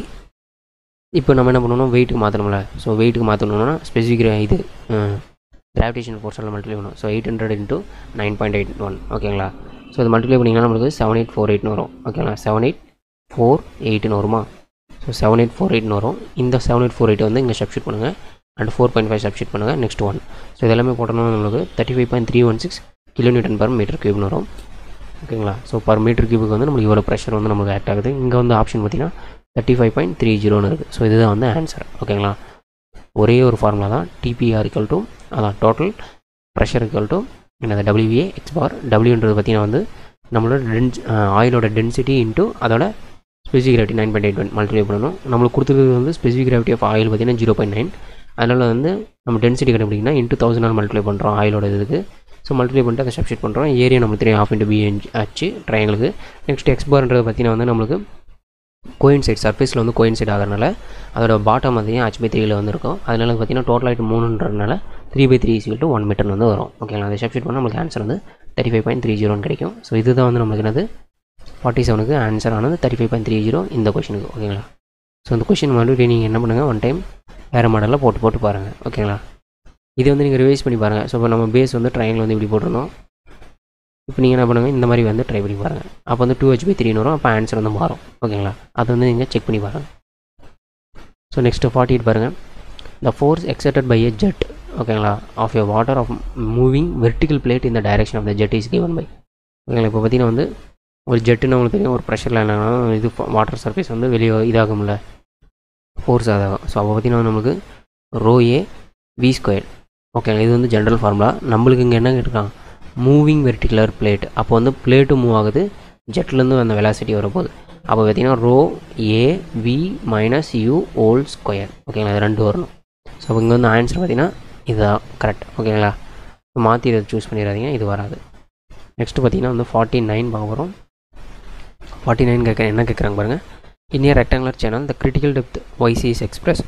இப்போ நம்ம என்ன பண்ணணும் வெயிட்டுக்கு மாற்றணும்ல ஸோ வெயிட்டுக்கு மாற்றணும்னா ஸ்பெசிஃபிக் இது கிராவிடேஷன் ஃபோர்ஸால் மல்டிப்ளை பண்ணணும் so eight hundred into nine point eight one ஓகேங்களா ஸோ இது மல்டிப்ளை பண்ணிங்கன்னா நம்மளுக்கு செவன் எயிட் ஃபோர் எயிட்னு வரும் ஓகேங்களா செவன் எயிட் ஃபோர் எயிட்னு வருமா ஸோ செவன் எயிட் ஃபோர் எயிட்னு வரும் இந்த செவன் எயிட் ஃபோர் எயிட் வந்து இங்கே சப்ஸ்டியூட் பண்ணுங்கள் and four point five substitute பண்ணுங்கள் நெக்ஸ்ட் ஒன் ஸோ இதெல்லாமே போட்டோம்னா நம்மளுக்கு thirty five point three one six kilo newton per metre கியூப்னு வரும் ஓகேங்களா ஸோ பர் மீட்டர் கியூபுக்கு வந்து நம்மளுக்கு இவ்வளோ ப்ரெஷர் வந்து நம்மளுக்கு ஆக்ட் ஆகுது இங்கே வந்து ஆப்ஷன் பார்த்தீங்கன்னா தேர்ட்டி ஃபைவ் பாயிண்ட் த்ரீ ஜீரோன்னு இருக்குது ஸோ இதுதான் வந்து ஆன்சர் ஓகேங்களா ஒரே ஒரு ஃபார்முலா தான் டிபிஆர் இக்கல் டு அதான் டோட்டல் ப்ரெஷர் இக்கல் டு என்னது டபிள்யூஏ எக்ஸ் பார் டபிள்யூன்றது பார்த்தீங்கன்னா வந்து நம்மளோட டென்ஸ் ஆயிலோட டென்சிட்டி இன்ட்டு அதோட specific gravity nine point eight one multiply பண்ணணும் நம்மளுக்கு கொடுத்துருக்கிறது வந்து ஸ்பெசிஃபிக் கிராவிட்டி ஆஃப் ஆயில் பார்த்தீங்கன்னா ஜீரோ பாயிண்ட் நைன் அதனால் வந்து நம்ம டென்சிட்டி கண்டுபிடிக்கணும் இன்ட்டு தௌசண்ட் மல்டிப்ளை பண்ணுறோம் ஆயிலோட இதுக்கு ஸோ மல்டிப்ளை பண்ணிட்டு அதை சப்ஸ்டியூட் பண்ணுறோம் ஏரியா நம்மளுக்கு தெரியும் ஆஃப் இன்ட்டு பி ஆச்சு ட்ரையாங்களுக்கு நெக்ஸ்ட் எக்ஸ் பார்ன்றது பார்த்தீங்கன்னா வந்து நம்மளுக்கு கோயின் சைட் சர்ஃபேஸில் வந்து கோயின் சைட் ஆகிறனால அதோட பாட்டம் பார்த்தீங்கன்னா ஹச் பை த்ரீயில் வந்து இருக்கும் அதனால பார்த்தீங்கன்னா டோட்டல் ஆகிட்டு மூணுன்றதுனால three by three equal to one metre வந்து வரும் ஓகேங்களா அதை சப்ஸ்டியூட் பண்ணால் நம்மளுக்கு ஆன்சர் வந்து தேர்ட்டி ஃபைவ் பாயிண்ட் த்ரீ ஜீரோன்னு கிடைக்கும் ஸோ இதுதான் வந்து நம்மளுக்கு என்னது ஃபார்ட்டி செவனுக்கு ஆன்சர் ஆனது thirty five point three zero இந்த கொஷனுக்கு ஓகேங்களா ஸோ இந்த கொஷின் மறுபடியும் நீங்கள் என்ன பண்ணுங்கள் ஒன் டைம் வேறு மாடலில் போட்டு போட்டு பாருங்கள் ஓகேங்களா இது வந்து நீங்கள் ரிவைஸ் பண்ணி பாருங்கள் ஸோ இப்போ நம்ம பேஸ் வந்து ட்ரையாங்கிள் வந்து இப்படி போட்டிருந்தோம் இப்போ நீங்கள் என்ன பண்ணுங்கள் இந்த மாதிரி வந்து ட்ரை பண்ணி பாருங்கள் அப்போ வந்து டூ ஹெச் பை த்ரீன்னு வரும் அப்போ ஆன்சர் வந்து மாறும் ஓகேங்களா அது வந்து நீங்கள் செக் பண்ணி பாருங்கள் ஸோ நெக்ஸ்ட்டு ஃபார்ட்டி எயிட் பாருங்கள் the force exerted by a jet ஓகேங்களா of a water of moving vertical plate இந்த direction of the jet is given by ஓகேங்களா இப்போ பார்த்தீங்கன்னா வந்து ஒரு ஜெட்டுன்னு உங்களுக்கு தெரியும் ஒரு ப்ரெஷரில் என்ன இது வாட்டர் சர்ஃபேஸ் வந்து வெளியே இதாகும்ல ஃபோர்ஸ் ஆகும் ஸோ அப்போ பார்த்தீங்கன்னா நம்மளுக்கு ரோ ஏ வி ஸ்கொயர் ஓகேங்களா இது வந்து ஜென்ரல் ஃபார்முலா நம்மளுக்கு இங்கே என்ன கேட்டிருக்கான் மூவிங் வெர்டிகுலர் பிளேட் அப்போ வந்து பிளேட்டு மூவ் ஆகுது ஜெட்லேருந்து அந்த வெலாசிட்டி வரப்போகுது அப்போ பார்த்தீங்கன்னா rho A V minus U whole square ஓகேங்களா இது ரெண்டு வரணும் ஸோ அப்போ இங்கே வந்து ஆன்சர் பார்த்தீங்கன்னா இதுதான் கரெக்ட் ஓகேங்களா மாற்றி இதை சூஸ் பண்ணிடாதீங்க இது வராது நெக்ஸ்ட்டு பார்த்தீங்கன்னா வந்து ஃபார்ட்டி நைன் பார்க்க போகிறோம் ஃபார்ட்டி நைன் கேட்க என்ன கேட்குறாங்க பாருங்கள் in a rectangular channel the critical depth Y C is express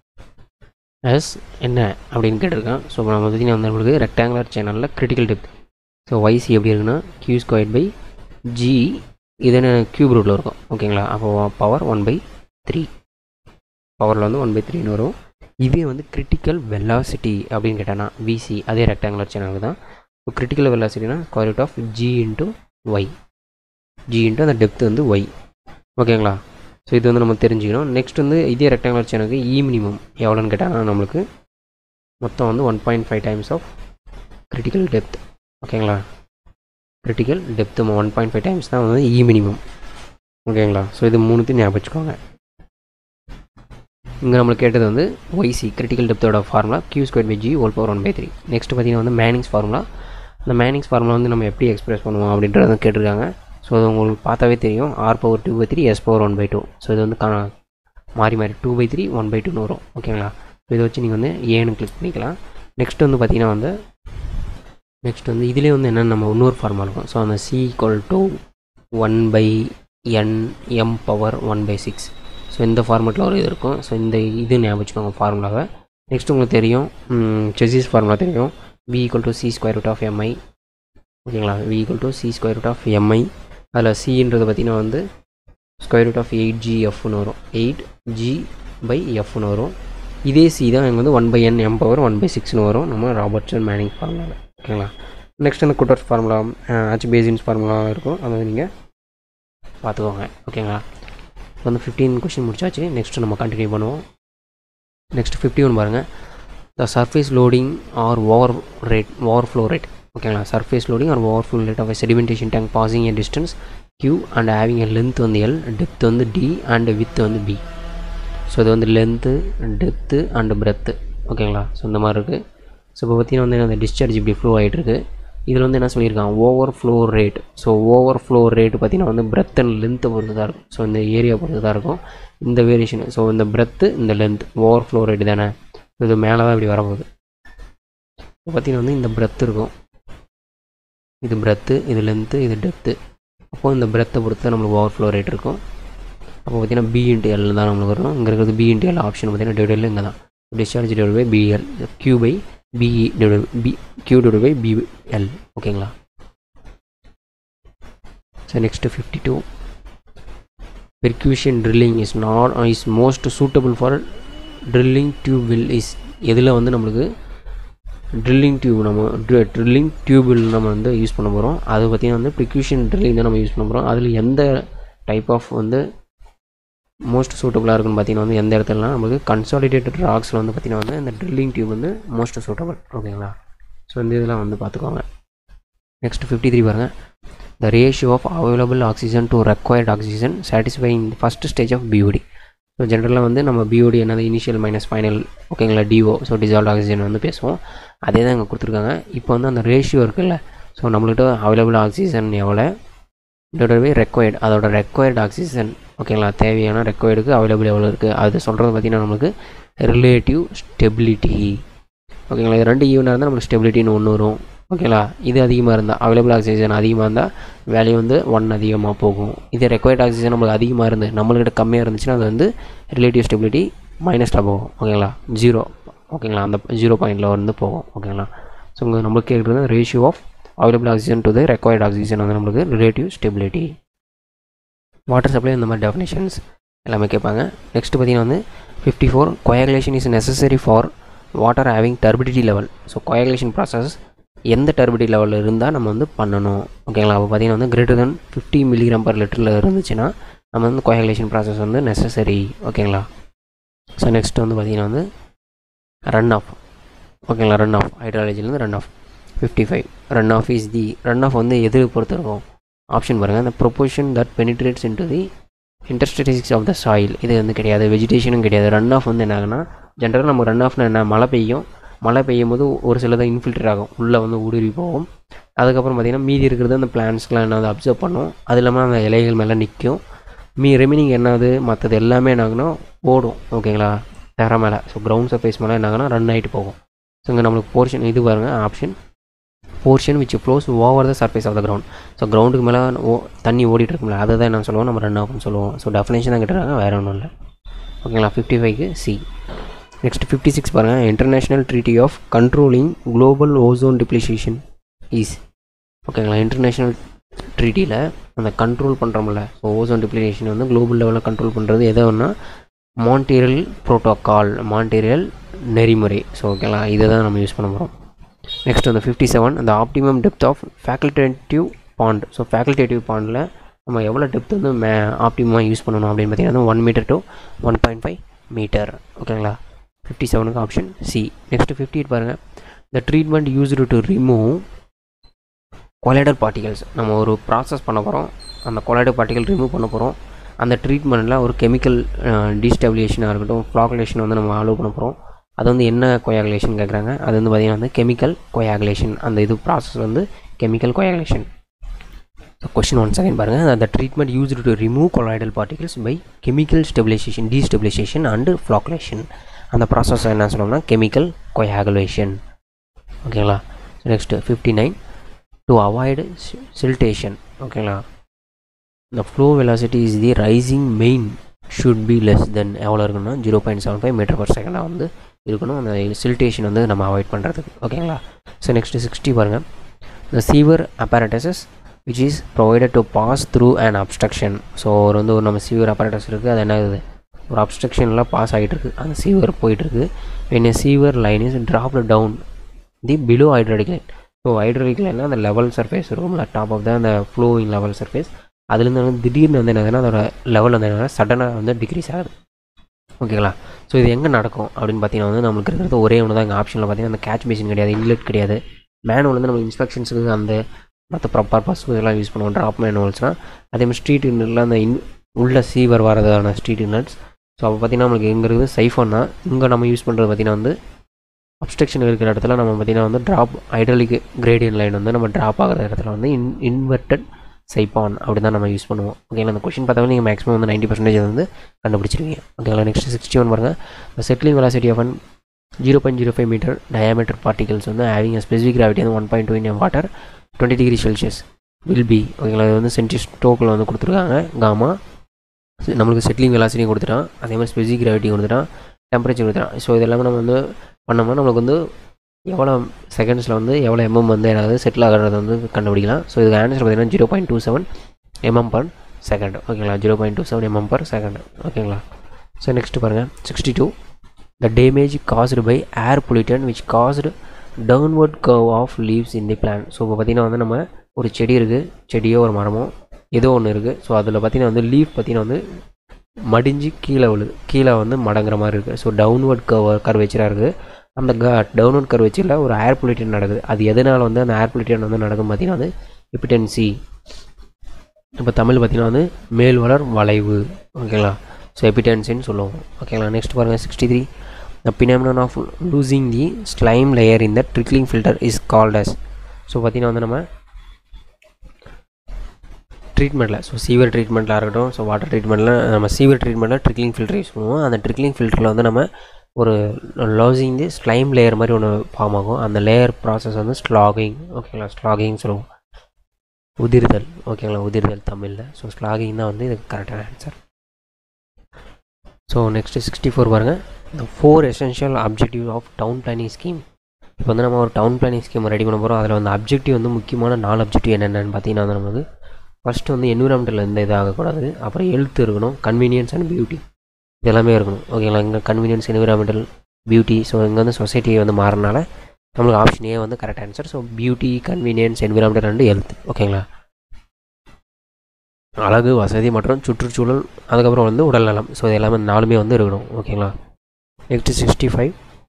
as என்ன அப்படின்னு கேட்டிருக்கேன் ஸோ நம்ம பார்த்தீங்கன்னா வந்து நம்மளுக்கு ரெக்டாங்குலர் சேனலில் கிரிட்டிக்கல் டெப்த் ஸோ ஒய்சி எப்படி இருக்குன்னா கியூ ஸ்கொயர் பை ஜி இது என்ன கியூப் ரூட்டில் இருக்கும் ஓகேங்களா அப்போ பவர் ஒன் பை த்ரீ பவரில் வந்து ஒன் பை த்ரீன்னு வரும் இதே வந்து கிரிட்டிக்கல் வெலாசிட்டி அப்படின்னு கேட்டானா விசி அதே ரெக்டாங்குலர் சேனலுக்கு தான் இப்போ கிரிட்டிக்கல் வெலாசிட்டினா square root of G into Y G into அந்த டெப்த் வந்து ஒய் ஓகேங்களா ஸோ இது வந்து நம்ம தெரிஞ்சுக்கணும் நெக்ஸ்ட் வந்து இதே ரெக்டாங்குலர் சேனலுக்கு இ மினிமம் எவ்வளோன்னு கேட்டாங்கன்னா நம்மளுக்கு மொத்தம் வந்து one point five times of critical depth ஓகேங்களா critical depth one point five times தான் வந்து இ மினிமம் ஓகேங்களா ஸோ இது மூணுத்தையும் ஞாபகம் வச்சுக்கோங்க இங்கே நம்மளுக்கு கேட்டது வந்து ஒய்சி கிரிட்டிக்கல் டெப்த்தோட formula Q square by G whole power one by three next பார்த்தீங்கன்னா வந்து மேனிங்ஸ் ஃபார்முலா அந்த மேனிங்ஸ் ஃபார்முலா வந்து நம்ம எப்படி எக்ஸ்பிரஸ் பண்ணுவோம் அப்படின்றத கேட்டிருக்காங்க ஸோ அது உங்களுக்கு பார்த்தாவே தெரியும் R power two by three S power one by two so இது வந்து கா மாறி மாறி two by three one by டூன்னு வரும் ஓகேங்களா ஸோ இதை வச்சு நீங்கள் வந்து ஏன்னு கிளிக் பண்ணிக்கலாம் நெக்ஸ்ட் வந்து பார்த்தீங்கன்னா வந்து நெக்ஸ்ட் வந்து இதிலே வந்து என்னென்ன நம்ம இன்னொரு ஃபார்முலா இருக்கும் ஸோ அந்த C equal to one by N M power one by six so இந்த ஃபார்மெட்டில் ஒரு இது இருக்கும் ஸோ இந்த இது ஞாபகம் வச்சுக்கோங்க ஃபார்முலாவை நெக்ஸ்ட் உங்களுக்கு தெரியும் செசிஸ் ஃபார்முலா தெரியும் V equal to C square root of M I ஓகேங்களா V equal to C square root of M I அதில் சின்றது பார்த்தீங்கன்னா வந்து square root of eight G எஃப்னு வரும் எயிட் ஜி பை எஃப்னு வரும் இதே சி தான் எனக்கு வந்து one by N M power one by சிக்ஸ்னு வரும் நம்ம ராபர்ட்சன் மேனிங் ஃபார்முலாவில் ஓகேங்களா நெக்ஸ்ட் அந்த குட்டர்ஸ் ஃபார்முலா ஆச் பேசின்ஸ் ஃபார்முலா இருக்கும் அதை வந்து நீங்கள் பார்த்துக்கோங்க ஓகேங்களா இப்போ வந்து ஃபிஃப்டீன் கொஷின் முடிச்சாச்சு நெக்ஸ்ட் நம்ம கண்டினியூ பண்ணுவோம் நெக்ஸ்ட் ஃபிஃப்டி ஒன் பாருங்கள் the surface loading or over rate overflow rate ஓகேங்களா surface loading or overflow rate of sedimentation tank passing a distance q and having a length வந்து L depth வந்து D and with வந்து B so இது வந்து length depth and breadth ஓகேங்களா so இந்த மாதிரி இருக்குது ஸோ இப்போ பார்த்தீங்கன்னா வந்து அந்த டிஸ்சார்ஜ் இப்படி ஃப்ளோ ஆகிட்டுருக்கு இதில் வந்து என்ன சொல்லியிருக்காங்க overflow rate so overflow rate பார்த்தீங்கன்னா வந்து பிரெத் அண்ட் லென்த்தை பொறுத்து தான் இருக்கும் ஸோ இந்த ஏரியா பொறுத்து தான் இருக்கும் இந்த வேரியேஷன் ஸோ இந்த பிரெத்து இந்த லென்த் ஓவர் ஃப்ளோ ரேட் தானே இது மேலே தான் இப்படி வரப்போகுது இப்போ பார்த்தீங்கன்னா வந்து இந்த பிரெத் இருக்கும் இது பிரெத்து இது லென்த்து இது டெப்த்து அப்போ இந்த பிரெத்தை பொறுத்து தான் நம்மளுக்கு ஓவர் ஃப்ளோ ரேட் இருக்கும் அப்போ பார்த்தீங்கன்னா பி இன்ட்டு எல் தான் நம்மளுக்கு வரும் இங்கே இருக்கிறது பி இன்ட்டு எல் ஆப்ஷன் பார்த்தீங்கன்னா டிவைடல் இங்கே தான் discharge divide by BL Q by BE divide B Q divide by BL ஓகேங்களா so next fifty two percussion drilling is not is most suitable for drilling டியூபில் இஸ் எதில் வந்து நம்மளுக்கு drilling tube நம்ம ட்ரில்லிங் டியூபில் நம்ம வந்து யூஸ் பண்ண போகிறோம் அது பார்த்திங்கன்னா வந்து ப்ரிக்யூஷன் ட்ரில்லிங் தான் நம்ம யூஸ் பண்ண போகிறோம் அதில் எந்த டைப் ஆஃப் வந்து மோஸ்ட் சூட்டபுளாக இருக்குன்னு பார்த்தீங்கன்னா வந்து எந்த இடத்துலலாம் நமக்கு கன்சாலிடேட்டட் ராக்ஸில் வந்து பார்த்திங்கன்னா வந்து இந்த ட்ரில்லிங் டியூப் வந்து மோஸ்ட் சூட்டபிள் ஓகேங்களா ஸோ இந்த இதெல்லாம் வந்து பார்த்துக்கோங்க நெக்ஸ்ட் ஃபிஃப்டி த்ரீ பாருங்கள் the ratio of available oxygen to required oxygen satisfying first stage of BOD so ஜென்ரலாக வந்து நம்ம பிஓடி என்னது இனிஷியல் மைனஸ் ஃபைனல் ஓகேங்களா டிஓ ஸோ டிசால்வ் ஆக்சிஜன் வந்து பேசுவோம் அதே தான் இங்கே கொடுத்துருக்காங்க இப்போ வந்து அந்த ரேஷியோ இருக்குல்ல ஸோ நம்மள்கிட்ட அவைலபிள் ஆக்சிஜன் எவ்வளோ இதோட ரெக்வயர்டு அதோட ரெக்வயர்டு ஆக்சிஜன் ஓகேங்களா தேவையான ரெக்வயர்டுக்கு அவைலபிள் எவ்வளோ இருக்குது அது சொல்கிறது பார்த்திங்கன்னா நம்மளுக்கு ரிலேட்டிவ் ஸ்டெபிலிட்டி ஓகேங்களா இது ரெண்டு ஈவனாக இருந்தால் நம்மளுக்கு ஸ்டெபிலிட்டின்னு ஒன்று வரும் ஓகேங்களா இது அதிகமாக இருந்தால் அவைலபிள் ஆக்சிஜன் அதிகமாக இருந்தால் வேல்யூ வந்து ஒன் அதிகமாக போகும் இது ரெக்வயர்ட் ஆக்சிஜன் நம்மளுக்கு அதிகமாக இருந்து நம்மள்கிட்ட கம்மியாக இருந்துச்சுன்னா அது வந்து ரிலேட்டிவ் ஸ்டெபிலிட்டி மைனஸில் போகும் ஓகேங்களா ஜீரோ ஓகேங்களா அந்த ஜீரோ பாயிண்டில் வந்து போகும் ஓகேங்களா ஸோ இங்கே நம்மளுக்கு கேட்குறது ratio of available oxygen to the required oxygen வந்து நம்மளுக்கு ரிலேட்டிவ் ஸ்டெபிலிட்டி வாட்டர் சப்ளை இந்த மாதிரி டெஃபினேஷன்ஸ் எல்லாமே கேட்பாங்க நெக்ஸ்ட் பார்த்தீங்கன்னா வந்து fifty four coagulation is necessary for water having turbidity level so coagulation process எந்த டர்பிடி லெவலில் இருந்தால் நம்ம வந்து பண்ணணும் ஓகேங்களா அப்போ பார்த்தீங்கன்னா வந்து greater than fifty milligram per லிட்டரில் இருந்துச்சுன்னா நம்ம வந்து கொயகுலேஷன் ப்ராசஸ் வந்து நெசசரி ஓகேங்களா ஸோ நெக்ஸ்ட் வந்து பார்த்தீங்கன்னா வந்து ரன் ஆஃப் ஓகேங்களா ரன் ஆஃப் ஹைட்ராலஜிலேருந்து run off fifty five run off is the run off வந்து எது பொறுத்து இருக்கும் ஆப்ஷன் பாருங்கள் அந்த proportion that penetrates into the interstices of the soil இது வந்து கிடையாது வெஜிடேஷனும் கிடையாது ரன் ஆஃப் வந்து என்ன ஆகுனா ஜென்ரலாக நம்ம ரன் ஆஃப்னா என்ன மழை பெய்யும் மழை பெய்யும் போது ஒரு சிலதான் இன்ஃபில்டர் ஆகும் உள்ளே வந்து ஊடுருவி போகும் அதுக்கப்புறம் பார்த்திங்கன்னா மீதி இருக்கிறது அந்த பிளான்ஸ்க்கெலாம் என்ன அப்சர்வ் பண்ணும் அது இல்லாமல் அந்த இலைகள் மேலே நிற்கும் மீ ரெமினிங் என்னது மற்றது எல்லாமே என்ன ஆகுனா ஓடும் ஓகேங்களா தர மேலே ஸோ கிரவுண்ட் சர்ஃபேஸ் மேலே என்ன ஆகுனா ரன் ஆகிட்டு போகும் ஸோ இங்கே நம்மளுக்கு போர்ஷன் இது பாருங்க option portion which flows over the surface of the ground so கிரவுண்டுக்கு மேலே ஓ தண்ணி ஓடிட்டு இருக்கும்ல அதை தான் என்ன சொல்லுவோம் நம்ம ரன் ஆஃப்னு சொல்லுவோம் ஸோ டெஃபினேஷன் தான் கேட்டுருக்காங்க வேறு ஒன்றும் இல்லை ஓகேங்களா ஃபிஃப்டி ஃபைவ்க்கு சி நெக்ஸ்ட் ஃபிஃப்டி சிக்ஸ் பாருங்கள் international treaty of controlling global ozone depletion is ஓகேங்களா இன்டர்நேஷ்னல் ட்ரீட்டியில் அந்த கண்ட்ரோல் பண்ணுறோம்ல ஸோ ஓசோன் டிப்ளிகேஷன் வந்து குளோபல் லெவலில் கண்ட்ரோல் பண்ணுறது எதை ஒன்றா மான்டீரியல் ப்ரோட்டோக்கால் மான்டீரியல் நெறிமுறை ஸோ ஓகேங்களா இதை தான் நம்ம யூஸ் பண்ண போகிறோம் நெக்ஸ்ட் வந்து ஃபிஃப்டி செவன் அந்த optimum depth of facultative pond so facultative பாண்டில் நம்ம எவ்வளோ டெப்த் வந்து மே ஆப்டிமமாக யூஸ் பண்ணணும் அப்படின்னு பார்த்தீங்கன்னா one metre to one point five metre ஓகேங்களா ஃபிஃப்டி செவனுக்கு option C next fifty eight பாருங்கள் the treatment used to remove colloidal particles நம்ம ஒரு ப்ராசஸ் பண்ண போகிறோம் அந்த கொலைடர் பார்ட்டிகல் ரிமூவ் பண்ண போகிறோம் அந்த ட்ரீட்மெண்ட்டில் ஒரு கெமிக்கல் டிஸ்டபிலேஷனாக இருக்கட்டும் ஃப்ளாகுலேஷன் வந்து நம்ம அலோவ் பண்ண போகிறோம் அது வந்து என்ன கொயாகுலேஷன் கேட்குறாங்க அது வந்து பார்த்திங்கன்னா வந்து கெமிக்கல் கொயாகுலேஷன் அந்த இது ப்ராசஸ் வந்து chemical coagulation question one second பாருங்கள் அந்த treatment used to remove colloidal particles by chemical stabilization destabilization and flocculation அந்த ப்ராசஸ் என்ன சொல்லணும்னா கெமிக்கல் கொயாகுலேஷன் ஓகேங்களா next fifty nine to avoid siltation ஓகேங்களா இந்த flow velocity is the rising main should be less than எவ்வளோ இருக்கணும்னா zero point seven five metre per செகண்டாக வந்து இருக்கணும் அந்த சில்டேஷன் வந்து நம்ம அவாய்ட் பண்ணுறதுக்கு ஓகேங்களா ஸோ நெக்ஸ்ட்டு சிக்ஸ்டி பாருங்கள் இந்த sewer apparatus which is provided to pass through an obstruction so ஒரு வந்து ஒரு நம்ம சீவர் apparatus இருக்குது அது என்ன ஆகுது ஒரு அப்ஸ்ட்ரக்ஷனில் பாஸ் ஆகிட்டு இருக்கு அந்த சீவர் போயிட்டுருக்கு when a sewer line is dropped down the below hydraulic line so hydraulic லைன்னா அந்த லெவல் சர்ஃபேஸ் இருக்கும்ல டாப் ஆஃப் த அந்த ஃப்ளோயிங் லெவல் சர்ஃபேஸ் அதுலேருந்து வந்து திடீர்னு வந்து என்னதுன்னா அதோட லெவல் வந்து என்னன்னா சடனாக வந்து டிக்ரீஸ் ஆகுது ஓகேங்களா ஸோ இது எங்கே நடக்கும் அப்படின்னு பார்த்தீங்கன்னா வந்து நம்மளுக்கு இருக்கிறது ஒரே ஒன்று தான் எங்கள் ஆப்ஷனில் பார்த்தீங்கன்னா அந்த கேட்ச் பேசின் கிடையாது இன்லெட் கிடையாது மேனுவல் வந்து நம்ம இன்ஸ்பெக்ஷன்ஸுக்கு அந்த மற்ற பர்பஸ் இதெல்லாம் யூஸ் பண்ணுவோம் ட்ராப் மேனுவல்ஸ்னால் அதேமாதிரி ஸ்ட்ரீட் இன்னரில் அந்த இன் உள்ள சீவர் வரதான ஸ்ட்ரீட் இன்னட்ஸ் ஸோ அப்போ பார்த்தீங்கன்னா நம்மளுக்கு எங்கே இருக்குது சைஃபோன் தான் இங்கே நம்ம யூஸ் பண்ணுறது பார்த்தீங்கன்னா வந்து அப்ஸ்ட்ரக்ஷன் இருக்கிற இடத்துல நம்ம பார்த்தீங்கன்னா வந்து ட்ராப் ஹைட்ரலிக் கிரேடியன் லைன் வந்து நம்ம ட்ராப் ஆகிற இடத்துல வந்து இன் இன்வெர்டட் சைப்பான் அப்படி தான் நம்ம யூஸ் பண்ணுவோம் ஓகேங்களா அந்த கொஷின் பார்த்தாவே நீங்கள் மேக்ஸிமம் வந்து நைன்ட்டி பர்சன்டேஜ் வந்து கண்டுபிடிச்சிருவீங்க ஓகேங்களா நெக்ஸ்ட் சிக்ஸ்டி ஒன் பாருங்கள் settling velocity of an zero point zero five metre diameter particles வந்து ஹேவிங் ஸ்பெசிஃபிக் கிராவிட்டி வந்து one point two in water twenty degree Celsius will be ஓகேங்களா இது வந்து சென்டி ஸ்டோக்கில் வந்து கொடுத்துருக்காங்க காமா நம்மளுக்கு செட்டிலிங் வெலாசிட்டி கொடுத்துட்டான் அதே மாதிரி ஸ்பெசிஃபிக் கிராவிட்டி கொடுத்துட்டான் டெம்பரேச்சர் கொடுத்துட்டான் ஸோ இது எல்லாமே நம்ம வந்து பண்ணோம்னா நம்மளுக்கு வந்து எவ்வளோ செகண்ட்ஸில் வந்து எவ்வளோ எம்எம் வந்து ஏதாவது செட்டில் ஆகிறது வந்து கண்டுபிடிக்கலாம் ஸோ இதுக்கு ஆன்சர் பார்த்தீங்கன்னா zero point two seven mm per second ஓகேங்களா zero point two seven mm per second ஓகேங்களா ஸோ நெக்ஸ்ட் பாருங்கள் sixty two the damage caused by air pollutant which caused downward curve of leaves in the plant so இப்போ பார்த்தீங்கன்னா வந்து நம்ம ஒரு செடி இருக்குது செடியோ ஒரு மரமோ ஏதோ ஒன்று இருக்குது ஸோ அதில் பார்த்தீங்கன்னா வந்து லீஃப் பார்த்தீங்கன்னா வந்து மடிஞ்சு கீழே விழுது கீழே வந்து மடங்குற மாதிரி இருக்குது ஸோ டவுன்வர்ட் கர்வ் கர்வேச்சராக இருக்குது அந்த க டவுன்வர்ட் கர்வேச்சரில் ஒரு ஏர் பொல்யூட்டன் நடக்குது அது எதனால் வந்து அந்த ஏர் பொல்யூட்டன் வந்து நடக்கும் பார்த்தீங்கன்னா வந்து எபிடென்சி இப்போ தமிழ் பார்த்தீங்கன்னா வந்து மேல் வளர் வளைவு ஓகேங்களா ஸோ எபிடென்சின்னு சொல்லுவோம் ஓகேங்களா நெக்ஸ்ட் பாருங்கள் sixty three the phenomenon of losing the slime layer in the trickling filter is called as so பார்த்தீங்கன்னா வந்து நம்ம ட்ரீட்மெண்ட்டில் ஸோ சீவர் ட்ரீட்மெண்ட்டில் இருக்கட்டும் ஸோ வாட்டர் ட்ரீட்மெண்ட்டில் நம்ம சீவர் ட்ரீட்மெண்ட்டில் ட்ரிக்லிங் ஃபில்டர் யூஸ் பண்ணுவோம் அந்த ட்ரிக்லிங் ஃபில்டரில் வந்து நம்ம ஒரு லோசிங் தி ஸ்லைம் லேயர் மாதிரி ஒன்று ஃபார்ம் ஆகும் அந்த லேயர் ப்ராசஸ் வந்து ஸ்லாகிங் ஓகேங்களா ஸ்லாகிங் சொல்லுவோம் உதிர்தல் ஓகேங்களா உதிர்தல் தமிழில் ஸோ ஸ்லாகிங் தான் வந்து இதுக்கு கரெக்டான answer so next sixty four பாருங்கள் இந்த four essential objective of town planning scheme இப்போ வந்து நம்ம ஒரு டவுன் பிளானிங் ஸ்கீம் ரெடி பண்ண போகிறோம் அதில் வந்து அப்ஜெக்டிவ் வந்து முக்கியமான நாலு அப்ஜெக்டிவ் என்னென்னு பார்த்தீங்கன்னா வந்து நமக்கு ஃபஸ்ட்டு வந்து என்விரான்மெண்டல் எந்த இதாகக்கூடாது அப்புறம் ஹெல்த் இருக்கணும் கன்வீனியன்ஸ் அண்ட் பியூட்டி இது எல்லாமே இருக்கணும் ஓகேங்களா இங்கே கன்வீனியன்ஸ் என்விரான்மெண்டல் பியூட்டி ஸோ இங்கே வந்து சொசைட்டி வந்து மாறினால நம்மளுக்கு ஆப்ஷன் ஏ வந்து correct answer so beauty convenience environmental and health ஓகேங்களா அழகு வசதி மற்றும் சுற்றுச்சூழல் அதுக்கப்புறம் வந்து உடல்நலம் ஸோ இது எல்லாமே நாலுமே வந்து இருக்கணும் ஓகேங்களா next sixty five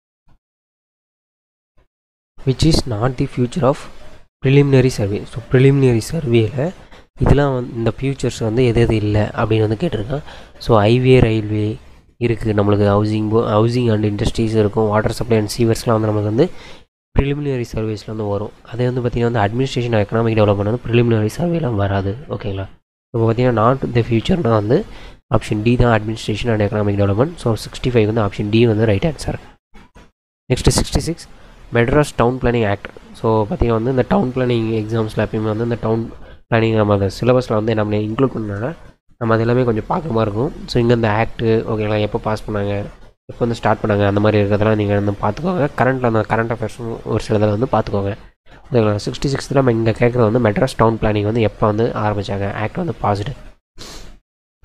which is not the feature of preliminary survey so preliminary சர்வேயில் இதெல்லாம் வந்து இந்த ஃபியூச்சர்ஸ் வந்து எது எது இல்லை அப்படின்னு வந்து கேட்டிருக்கான் ஸோ ஹைவே ரயில்வே இருக்குது நம்மளுக்கு ஹவுசிங் ஹவுசிங் அண்ட் இண்டஸ்ட்ரீஸ் இருக்கும் வாட்டர் சப்ளை அண்ட் சீவர்ஸ்லாம் வந்து நமக்கு வந்து ப்ரிலிமினரி சர்வீஸில் வந்து வரும் அதே வந்து பார்த்திங்கன்னா வந்து அட்மினிஸ்ட்ரேஷன் எக்கனாமிக் டெவலப்மெண்ட் வந்து ப்ரிலிமினரி சர்வேலாம் வராது ஓகேங்களா இப்போ பார்த்தீங்கன்னா நாட் த ஃபியூச்சர்னால் வந்து ஆப்ஷன் டி தான் administration and economic development so sixty five வந்து ஆப்ஷன் டி வந்து right answer next sixty six Madras town planning act so பார்த்தீங்கன்னா வந்து இந்த டவுன் பிளானிங் எக்ஸாம்ஸில் எப்பயுமே வந்து இந்த டவுன் பிளானிங் நம்ம அந்த சிலபஸில் வந்து நம்ம இன்க்ளூட் பண்ணனால நம்ம அது எல்லாமே கொஞ்சம் பார்க்குற மாதிரி இருக்கும் ஸோ இங்கே இந்த ஆக்ட்டு ஓகேங்களா எப்போ பாஸ் பண்ணாங்க எப்போ வந்து ஸ்டார்ட் பண்ணாங்க அந்த மாதிரி இருக்கிறதெல்லாம் நீங்கள் வந்து பார்த்துக்கோங்க கரண்ட்டில் அந்த கரண்ட் அஃபேர்ஸும் ஒரு சிலதில் வந்து பார்த்துக்கோங்க ஓகேங்களா சிக்ஸ்டி சிக்ஸ்த்தில் நம்ம இங்கே கேட்குறது வந்து மெட்ராஸ் டவுன் பிளானிங் வந்து எப்போ வந்து ஆரம்பித்தாங்க ஆக்ட் வந்து பாசிட்டிவ்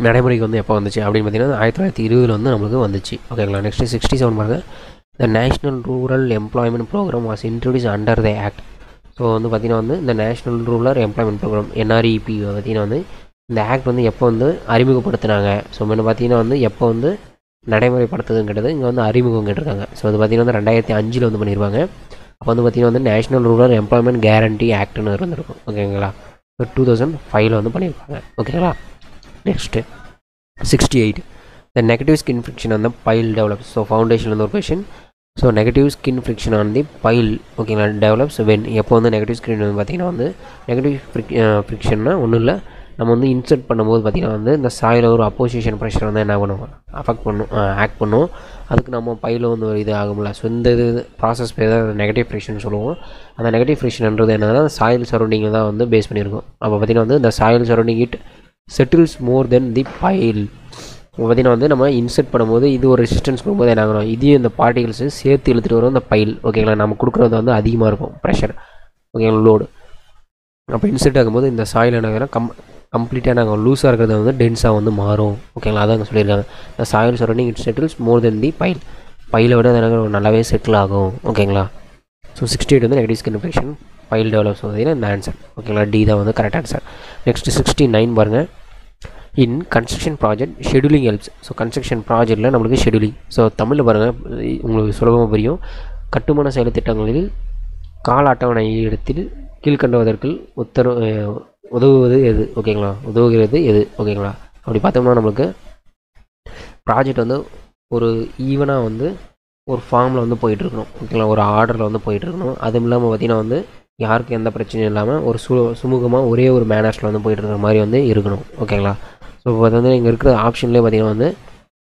நடைமுறைக்கு வந்து எப்போ வந்துச்சு அப்படின்னு பார்த்தீங்கன்னா ஆயிரத்தி தொள்ளாயிரத்தி இருபதில் வந்து நம்மளுக்கு வந்துச்சு ஓகேங்களா நெக்ஸ்ட்டு சிக்ஸ்டி செவன் பாருங்க the national rural employment programme was introduce under the act so வந்து பார்த்திங்கன்னா வந்து இந்த national rural employment programme NREP பார்த்திங்கன்னா வந்து இந்த ஆக்ட் வந்து எப்போ வந்து அறிமுகப்படுத்துனாங்க ஸோ முன்ன பார்த்தீங்கன்னா வந்து எப்போ வந்து நடைமுறைப்படுத்துதுங்கிறது இங்கே வந்து அறிமுகம் கேட்டிருக்காங்க ஸோ அது பார்த்திங்கன்னா வந்து ரெண்டாயிரத்தி அஞ்சில் வந்து பண்ணியிருப்பாங்க அப்போ வந்து பார்த்திங்கன்னா வந்து நேஷ்னல் ரூரல் எம்ப்ளாய்மெண்ட் கேரண்டி ஆக்ட்னு இருந்திருக்கும் ஓகேங்களா ஸோ டூ தௌசண்ட் ஃபைவ்ல வந்து பண்ணியிருப்பாங்க ஓகேங்களா next sixty eight the negative skin friction அந்த பைல் டெவலப்ஸ் ஸோ ஃபவுண்டேஷன் ஒரு question so negative skin friction on the pile ஓகேங்களா டெவலப்ஸ் வென் எப்போ வந்து நெகட்டிவ் ஸ்கின் வந்து பார்த்திங்கன்னா வந்து நெகட்டிவ் ஃப்ரிக் ஃப்ரிக்ஷன்னா ஒன்றும் இல்லை நம்ம வந்து இன்சர்ட் பண்ணும்போது பார்த்திங்கன்னா வந்து இந்த சாயில் ஒரு அப்போசிஷன் ப்ரெஷர் வந்து என்ன பண்ணுவோம் அஃபெக்ட் பண்ணும் ஆக்ட் பண்ணும் அதுக்கு நம்ம பையில் வந்து ஒரு இது ஆகும்ல ஸோ இந்த இது ப்ராசஸ் பேர் தான் நெகட்டிவ் ஃப்ரிக்ஷன் சொல்லுவோம் அந்த நெகட்டிவ் ஃப்ரிக்ஷன்ன்றது என்னன்னா சாயில் சரௌண்டிங்கில் தான் வந்து பேஸ் பண்ணியிருக்கும் அப்போ பார்த்திங்கன்னா வந்து இந்த soil surrounding it settles more than the pile பார்த்திங்கன்னா வந்து நம்ம இன்சர்ட் பண்ணும்போது இது ஒரு ரெசிஸ்டன்ஸ் கொடுக்கும்போது என்ன ஆகணும் இதையும் இந்த பார்ட்டிகல்ஸு சேர்த்து இழுத்துட்டு வரும் இந்த பைல் ஓகேங்களா நம்ம கொடுக்குறது வந்து அதிகமாக இருக்கும் ப்ரெஷர் ஓகேங்களா லோடு அப்போ இன்சர்ட் ஆகும்போது இந்த சாயில் என்ன ஆகுதுன்னா கம் கம்ப்ளீட்டாக நாங்கள் லூஸாக இருக்கிறது வந்து டென்ஸாக வந்து மாறும் ஓகேங்களா அதான் சொல்லியிருக்காங்க இந்த soil surrounding it settles more than the pile பைலை விட அது எனக்கு நல்லாவே செட்டில் ஆகும் ஓகேங்களா ஸோ சிக்ஸ்டி எயிட் வந்து negative skin infection pile develops பார்த்தீங்கன்னா இந்த ஆன்சர் ஓகேங்களா டி தான் வந்து correct answer next sixty nine பாருங்கள் in construction project scheduling helps so construction ப்ராஜெக்ட்டில் நம்மளுக்கு ஷெடியூலிங் ஸோ தமிழில் பாருங்கள் உங்களுக்கு சுலபமாக புரியும் கட்டுமான செயல் திட்டங்களில் கால அட்டவணை இடத்தில் கீழ்கண்டவதற்கு உத்தரவு உதவுவது எது ஓகேங்களா உதவுகிறது எது ஓகேங்களா அப்படி பார்த்தோம்னா நம்மளுக்கு ப்ராஜெக்ட் வந்து ஒரு ஈவனாக வந்து ஒரு ஃபார்மில் வந்து போயிட்டுருக்கணும் ஓகேங்களா ஒரு ஆர்டரில் வந்து போயிட்டுருக்கணும் அதுவும் இல்லாமல் பார்த்திங்கன்னா வந்து யாருக்கும் எந்த பிரச்சனையும் இல்லாமல் ஒரு சு சுமூகமாக ஒரே ஒரு மேனர்ஸில் வந்து போயிட்டு இருக்கிற மாதிரி வந்து இருக்கணும் ஓகேங்களா ஸோ இப்போ வந்து இங்கே இருக்கிற ஆப்ஷன்லேயே பார்த்திங்கன்னா வந்து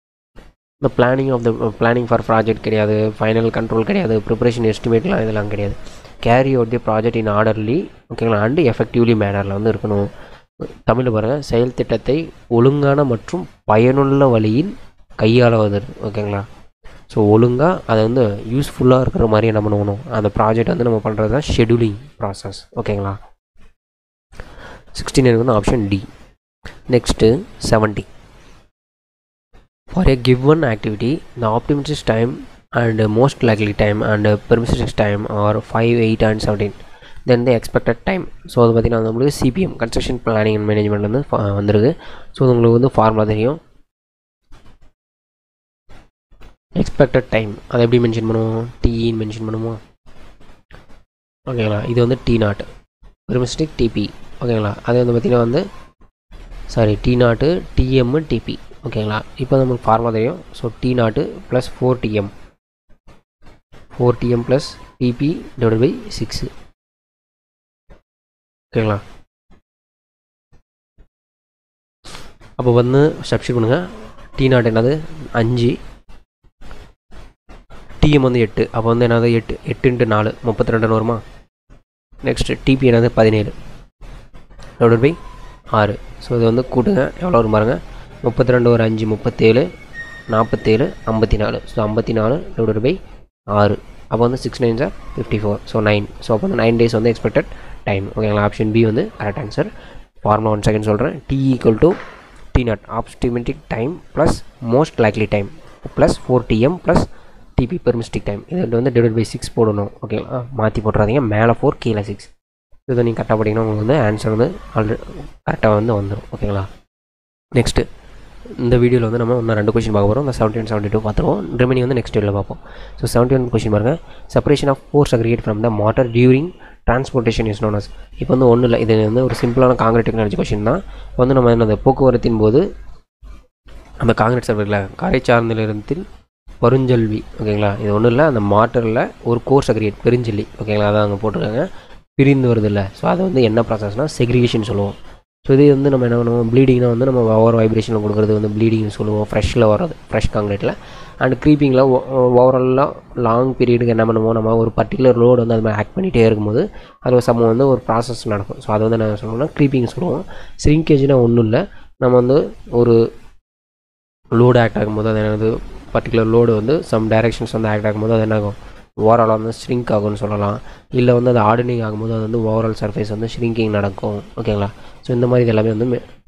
இந்த planning of the planning for project கிடையாது ஃபைனல் கண்ட்ரோல் கிடையாது ப்ரிப்பரேஷன் எஸ்டிமேட்லாம் இதெல்லாம் கிடையாது carry out the project in orderly ஓகேங்களா அண்டு எஃபெக்டிவ்லி மேனரில் வந்து இருக்கணும் தமிழில் பாருங்கள் செயல் திட்டத்தை ஒழுங்கான மற்றும் பயனுள்ள வழியில் கையாளுவது ஓகேங்களா ஸோ ஒழுங்காக அதை வந்து யூஸ்ஃபுல்லாக இருக்கிற மாதிரி என்ன பண்ணணும் அந்த ப்ராஜெக்ட் வந்து நம்ம பண்ணுறது தான் ஷெடியூலிங் ப்ராசஸ் ஓகேங்களா சிக்ஸ்டி நைன் வந்து option D next seventy for a given activity the optimist time and most likely time and pessimistic time are five eight and seventeen then the expected time so அது பார்த்திங்கன்னா நம்மளுக்கு CPM construction planning and management வந்து வந்துருக்கு so உங்களுக்கு வந்து formula தெரியும் expected time அதை எப்படி மென்ஷன் பண்ணுவோம் டிஇன்னு மென்ஷன் பண்ணுவோமா ஓகேங்களா இது வந்து டி நாட் பெர்மிஸ்டிக் டிபி ஓகேங்களா அது வந்து பார்த்திங்கன்னா வந்து சாரி டி நாட்டு டிஎம்மு டிபி ஓகேங்களா இப்போ நமக்கு ஃபார்முலா தெரியும் so T naught plus four TM four TM plus TP divide by six ஓகேங்களா அப்போ வந்து சப்ஸ்டியூட் பண்ணுங்கள் டி நாட் என்னது அஞ்சு டிஎம் வந்து எட்டு அப்போ வந்து என்னது எட்டு எட்டு இன்ட்டு நாலு முப்பத்தி ரெண்டுன்னு வருமா நெக்ஸ்ட்டு டிபி என்னது பதினேழு டிவைட் பை ஆறு ஸோ இது வந்து கூட்டுங்க எவ்வளோ வரும் பாருங்கள் முப்பத்தி ரெண்டு ஒரு அஞ்சு முப்பத்தேழு நாற்பத்தேழு ஐம்பத்தி நாலு ஸோ ஐம்பத்தி நாலு டிவைட் பை ஆறு அப்போ வந்து six nine sir fifty four so nine so அப்போ வந்து நைன் டேஸ் வந்து எக்ஸ்பெக்டட் டைம் ஓகேங்களா ஆப்ஷன் பி வந்து correct answer formula one second சொல்கிறேன் T equal to T naught optimistic time plus most likely time plus four TM plus TP pessimistic time இது வந்து divide by six போடணும் ஓகேங்களா மாற்றி போட்டுறாதீங்க மேலே ஃபோர் கீழே சிக்ஸ் இதை நீங்கள் கரெக்டாக படிங்கன்னா உங்களுக்கு வந்து ஆன்சர் வந்து ஆல்ரெடி கரெக்டாக வந்து வந்துடும் ஓகேங்களா நெக்ஸ்ட்டு இந்த வீடியோவில் வந்து நம்ம இன்னும் ரெண்டு கொஷின் பார்க்க போகிறோம் இந்த செவன்ட்டி ஒன் செவன்ட்டி டூ பார்த்துருவோம் ரிமைனிங் வந்து நெக்ஸ்ட் வீடியோவில் பார்ப்போம் ஸோ செவன்ட்டி ஒன் கொஷின் பாருங்க separation of force aggregate from the mortar during transportation is known as இப்போ வந்து ஒன்றும் இல்லை இது வந்து ஒரு சிம்பிளான காங்கிரீட் டெக்னாலஜி கொஷின் தான் வந்து நம்ம அந்த போக்குவரத்தின் போது அந்த காங்கிரீட் சர்வரில் கரை சார்ந்திலிருந்து பருஞ்சல்வி ஓகேங்களா இது ஒன்றும் இல்லை அந்த மாட்டரில் ஒரு கோர்ஸ் அக்ரிகேட் பெருஞ்சல்லி ஓகேங்களா அதான் அங்கே போட்டிருக்காங்க பிரிந்து வருது இல்லை ஸோ அது வந்து என்ன ப்ராசஸ்னால் செக்ரிகேஷன் சொல்லுவோம் ஸோ இது வந்து நம்ம என்ன பண்ணுவோம் ப்ளீடிங்னா வந்து நம்ம ஓவர் வைப்ரேஷனில் கொடுக்குறது வந்து ப்ளீடிங்னு சொல்லுவோம் ஃப்ரெஷ்ஷில் வர்றது ஃப்ரெஷ் காங்கிரீட்டில் அண்ட் க்ரீப்பிங்கில் ஓவராலாக லாங் பீரியடுக்கு என்ன பண்ணுவோம் நம்ம ஒரு பர்டிகுலர் லோடு வந்து அது மாதிரி ஆக்ட் பண்ணிகிட்டே இருக்கும்போது அதில் சம்ம வந்து ஒரு ப்ராசஸ் நடக்கும் ஸோ அது வந்து என்ன சொல்லுவோம்னா க்ரீப்பிங் சொல்லுவோம் ஸ்ரிங்கேஜ்னால் ஒன்றும் இல்லை நம்ம வந்து ஒரு லோடு ஆக்ட் ஆகும்போது அது என்னது பர்டிகுலர் லோடு வந்து சம் டைரெக்ஷன்ஸ் வந்து ஆக்ட் ஆகும்போது அது என்ன ஆகும் ஓவரால் வந்து ஷ்ரிங்க் ஆகும்னு சொல்லலாம் இல்லை வந்து அது ஆர்டனிங் ஆகும்போது அது வந்து ஓவரால் சர்ஃபேஸ் வந்து ஷ்ரிங்கிங் நடக்கும் ஓகேங்களா ஸோ இந்த மாதிரி இது எல்லாமே வந்து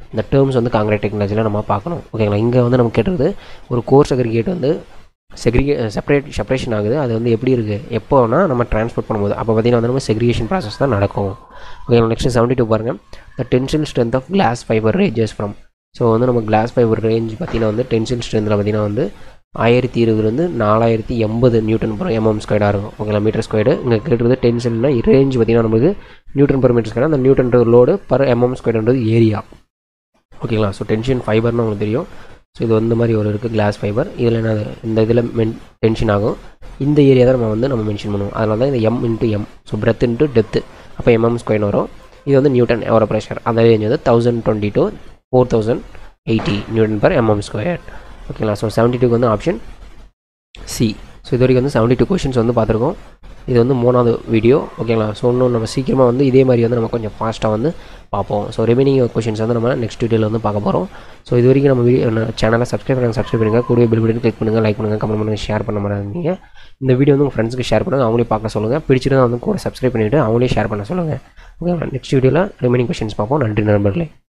இந்த டேர்ம்ஸ் வந்து காங்கிரீட் டெக்னாலஜியில் நம்ம பார்க்கணும் ஓகேங்களா இங்கே வந்து நம்ம கேட்டுறது ஒரு கோர்ஸ் அக்ரிகேட் வந்து செக்ரிகே செப்பரேட் செப்பரேஷன் ஆகுது அது வந்து எப்படி இருக்குது எப்போனா நம்ம ட்ரான்ஸ்போர்ட் பண்ணும்போது அப்போ பார்த்தீங்கன்னா வந்து நம்ம செக்ரிகேஷன் ப்ராசஸ் தான் நடக்கும் ஓகே நெக்ஸ்ட் செவன்ட்டி டூ பாருங்கள் the tension strength of glass fibre ranges from so வந்து நம்ம கிளாஸ் ஃபைபர் ரேஞ்ச் பார்த்தீங்கன்னா வந்து டென்ஷன் ஸ்ட்ரென்த்தில் பார்த்தீங்கன்னா வந்து ஆயிரத்தி இருபதுலேருந்து நாலாயிரத்தி எண்பது நியூட்டன் பர் எம்எம் ஸ்கொயர்டாக இருக்கும் ஓகேங்களா மீட்டர் ஸ்கொயர்டு இங்கே கேட்டுறது டென்ஷன்னா ரேஞ்ச் பார்த்தீங்கன்னா நமக்கு நியூட்டன் பர் மீட்டர் ஸ்கொயர் அந்த நியூட்டன் லோடு பர் எம்எம் ஸ்கொயர்ன்றது ஏரியா ஓகேங்களா ஸோ டென்ஷன் ஃபைபர்னு உங்களுக்கு தெரியும் ஸோ இது வந்து மாதிரி ஒரு இருக்குது கிளாஸ் ஃபைபர் இதில் என்ன இந்த இதில் மென் டென்ஷன் ஆகும் இந்த ஏரியா தான் நம்ம வந்து நம்ம மென்ஷன் பண்ணுவோம் அதனால தான் இந்த M into M so breadth into depth அப்போ எம்எம் ஸ்கொயர் வரும் இது வந்து நியூட்டன் எவரோ ப்ரெஷர் அந்த ரேஞ்ச் வந்து thousand twenty two four thousand eighty newton per MM square ஓகேங்களா ஸோ செவன்ட்டி டூக்கு வந்து ஆப்ஷன் சி ஸோ இது வரைக்கும் வந்து செவன்ட்டி டூ கொஷின்ஸ் வந்து பார்த்துருக்கோம் இது வந்து மூணாவது வீடியோ ஓகேங்களா ஸோ இன்னும் நம்ம சீக்கிரமாக வந்து இதே மாதிரி வந்து நம்ம கொஞ்சம் ஃபாஸ்ட்டாக வந்து பார்ப்போம் ஸோ ரிமைனிங் கொஷின்ஸ் வந்து நம்ம நெக்ஸ்ட் வீடியோவில் வந்து பார்க்க போகிறோம் ஸோ இது வரைக்கும் நம்ம வீடியோ சேனலை சப்ஸ்கிரைப் பண்ணுங்கள் சப்ஸ்கிரைப் பண்ணுங்கள் கூடிய பில் பட்டன் கிளிக் பண்ணுங்கள் லைக் பண்ணுங்கள் கமெண்ட் பண்ணுங்கள் ஷேர் பண்ண மாட்டாங்க இந்த வீடியோ வந்து உங்கள் ஃப்ரெண்ட்ஸுக்கு ஷேர் பண்ணுங்கள் அவங்களே பார்க்க சொல்லுங்கள் பிடிச்சிருந்தா வந்து கூட சப்ஸ்கிரைப் பண்ணிவிட்டு அவங்களே ஷேர் பண்ண சொல்லுங்கள் ஓகேங்களா நெக்ஸ்ட் வீடியோவில் ரிமைனிங் கொஷின்ஸ் பார்ப்போம் நன்றி நண்பர்களே